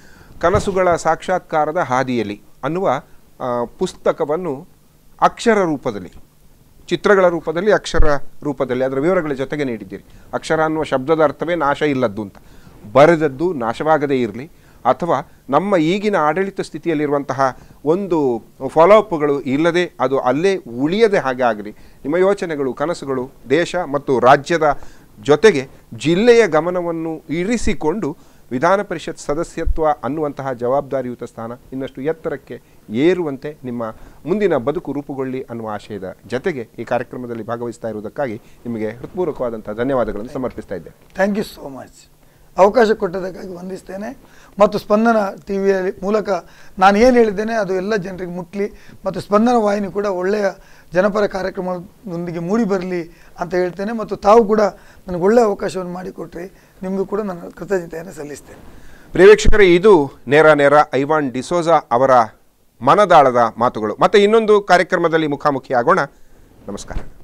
ಕನಸುಗಳ ಸಾಕ್ಷಾತ್ಕಾರದ ಹಾದಿಯಲ್ಲಿ ಅನ್ನುವ ಆ, ಪುಸ್ತಕವನ್ನು ಅಕ್ಷರ ರೂಪದಲ್ಲಿ ಚಿತ್ರಗಳ ರೂಪದಲ್ಲಿ ಅಕ್ಷರ ರೂಪದಲ್ಲಿ ಅದರ ವಿವರಗಳ ಜೊತೆಗೆ ನೀಡಿದ್ದೀರಿ ಅಕ್ಷರ ಅನ್ನುವ ಶಬ್ದದ ಅರ್ಥವೇ ನಾಶ ಇಲ್ಲದ್ದು ಅಂತ ಬರೆದದ್ದು ನಾಶವಾಗದೇ ಇರಲಿ ಅಥವಾ ನಮ್ಮ ಈಗಿನ ಆಡಳಿತ ಸ್ಥಿತಿಯಲ್ಲಿರುವಂತಹ ಒಂದು ಫಾಲೋಅಪ್ಗಳು ಇಲ್ಲದೆ ಅದು ಅಲ್ಲೇ ಉಳಿಯದೆ ಹಾಗೆ ಆಗಲಿ ನಿಮ್ಮ ಯೋಚನೆಗಳು ಕನಸುಗಳು ದೇಶ ಮತ್ತು ರಾಜ್ಯದ ಜೊತೆಗೆ ಜಿಲ್ಲೆಯ ಗಮನವನ್ನು ಇರಿಸಿಕೊಂಡು ವಿಧಾನ ಪರಿಷತ್ ಸದಸ್ಯತ್ವ ಅನ್ನುವಂತಹ ಜವಾಬ್ದಾರಿಯುತ ಸ್ಥಾನ ಇನ್ನಷ್ಟು ಎತ್ತರಕ್ಕೆ ಏರುವಂತೆ ನಿಮ್ಮ ಮುಂದಿನ ಬದುಕು ರೂಪುಗೊಳ್ಳಿ ಅನ್ನುವ ಆಶಯದ ಜೊತೆಗೆ ಈ ಕಾರ್ಯಕ್ರಮದಲ್ಲಿ ಭಾಗವಹಿಸ್ತಾ ಇರುವುದಕ್ಕಾಗಿ ನಿಮಗೆ ಹೃತ್ಪೂರ್ವಕವಾದಂತಹ ಧನ್ಯವಾದಗಳನ್ನು ಸಮರ್ಪಿಸ್ತಾ ಇದ್ದೇನೆ ಥ್ಯಾಂಕ್ ಯು ಸೋ ಮಚ್ ಅವಕಾಶ ಕೊಟ್ಟದಕ್ಕಾಗಿ ವಂದಿಸ್ತೇನೆ ಮತ್ತು ಸ್ಪಂದನ ಟಿ ವಿಯ ಮೂಲಕ ನಾನು ಏನು ಹೇಳಿದ್ದೇನೆ ಅದು ಎಲ್ಲ ಜನರಿಗೆ ಮುಟ್ಲಿ ಮತ್ತು ಸ್ಪಂದನ ವಾಹಿನಿ ಕೂಡ ಒಳ್ಳೆಯ ಜನಪರ ಕಾರ್ಯಕ್ರಮದೊಂದಿಗೆ ಮೂಡಿ ಬರಲಿ ಅಂತ ಹೇಳ್ತೇನೆ ಮತ್ತು ತಾವು ಕೂಡ ನನಗೆ ಒಳ್ಳೆಯ ಅವಕಾಶವನ್ನು ಮಾಡಿಕೊಟ್ರಿ ನಿಮಗೂ ಕೂಡ ನನ್ನ ಕೃತಜ್ಞತೆಯನ್ನು ಸಲ್ಲಿಸ್ತೇನೆ ಪ್ರಿಯ ವೀಕ್ಷಕರೇ ಇದು ನೇರ ನೇರ ಐವಾನ್ ಡಿಸೋಜಾ ಅವರ ಮನದಾಳದ ಮಾತುಗಳು ಮತ್ತೆ ಇನ್ನೊಂದು ಕಾರ್ಯಕ್ರಮದಲ್ಲಿ ಮುಖಾಮುಖಿ ಆಗೋಣ ನಮಸ್ಕಾರ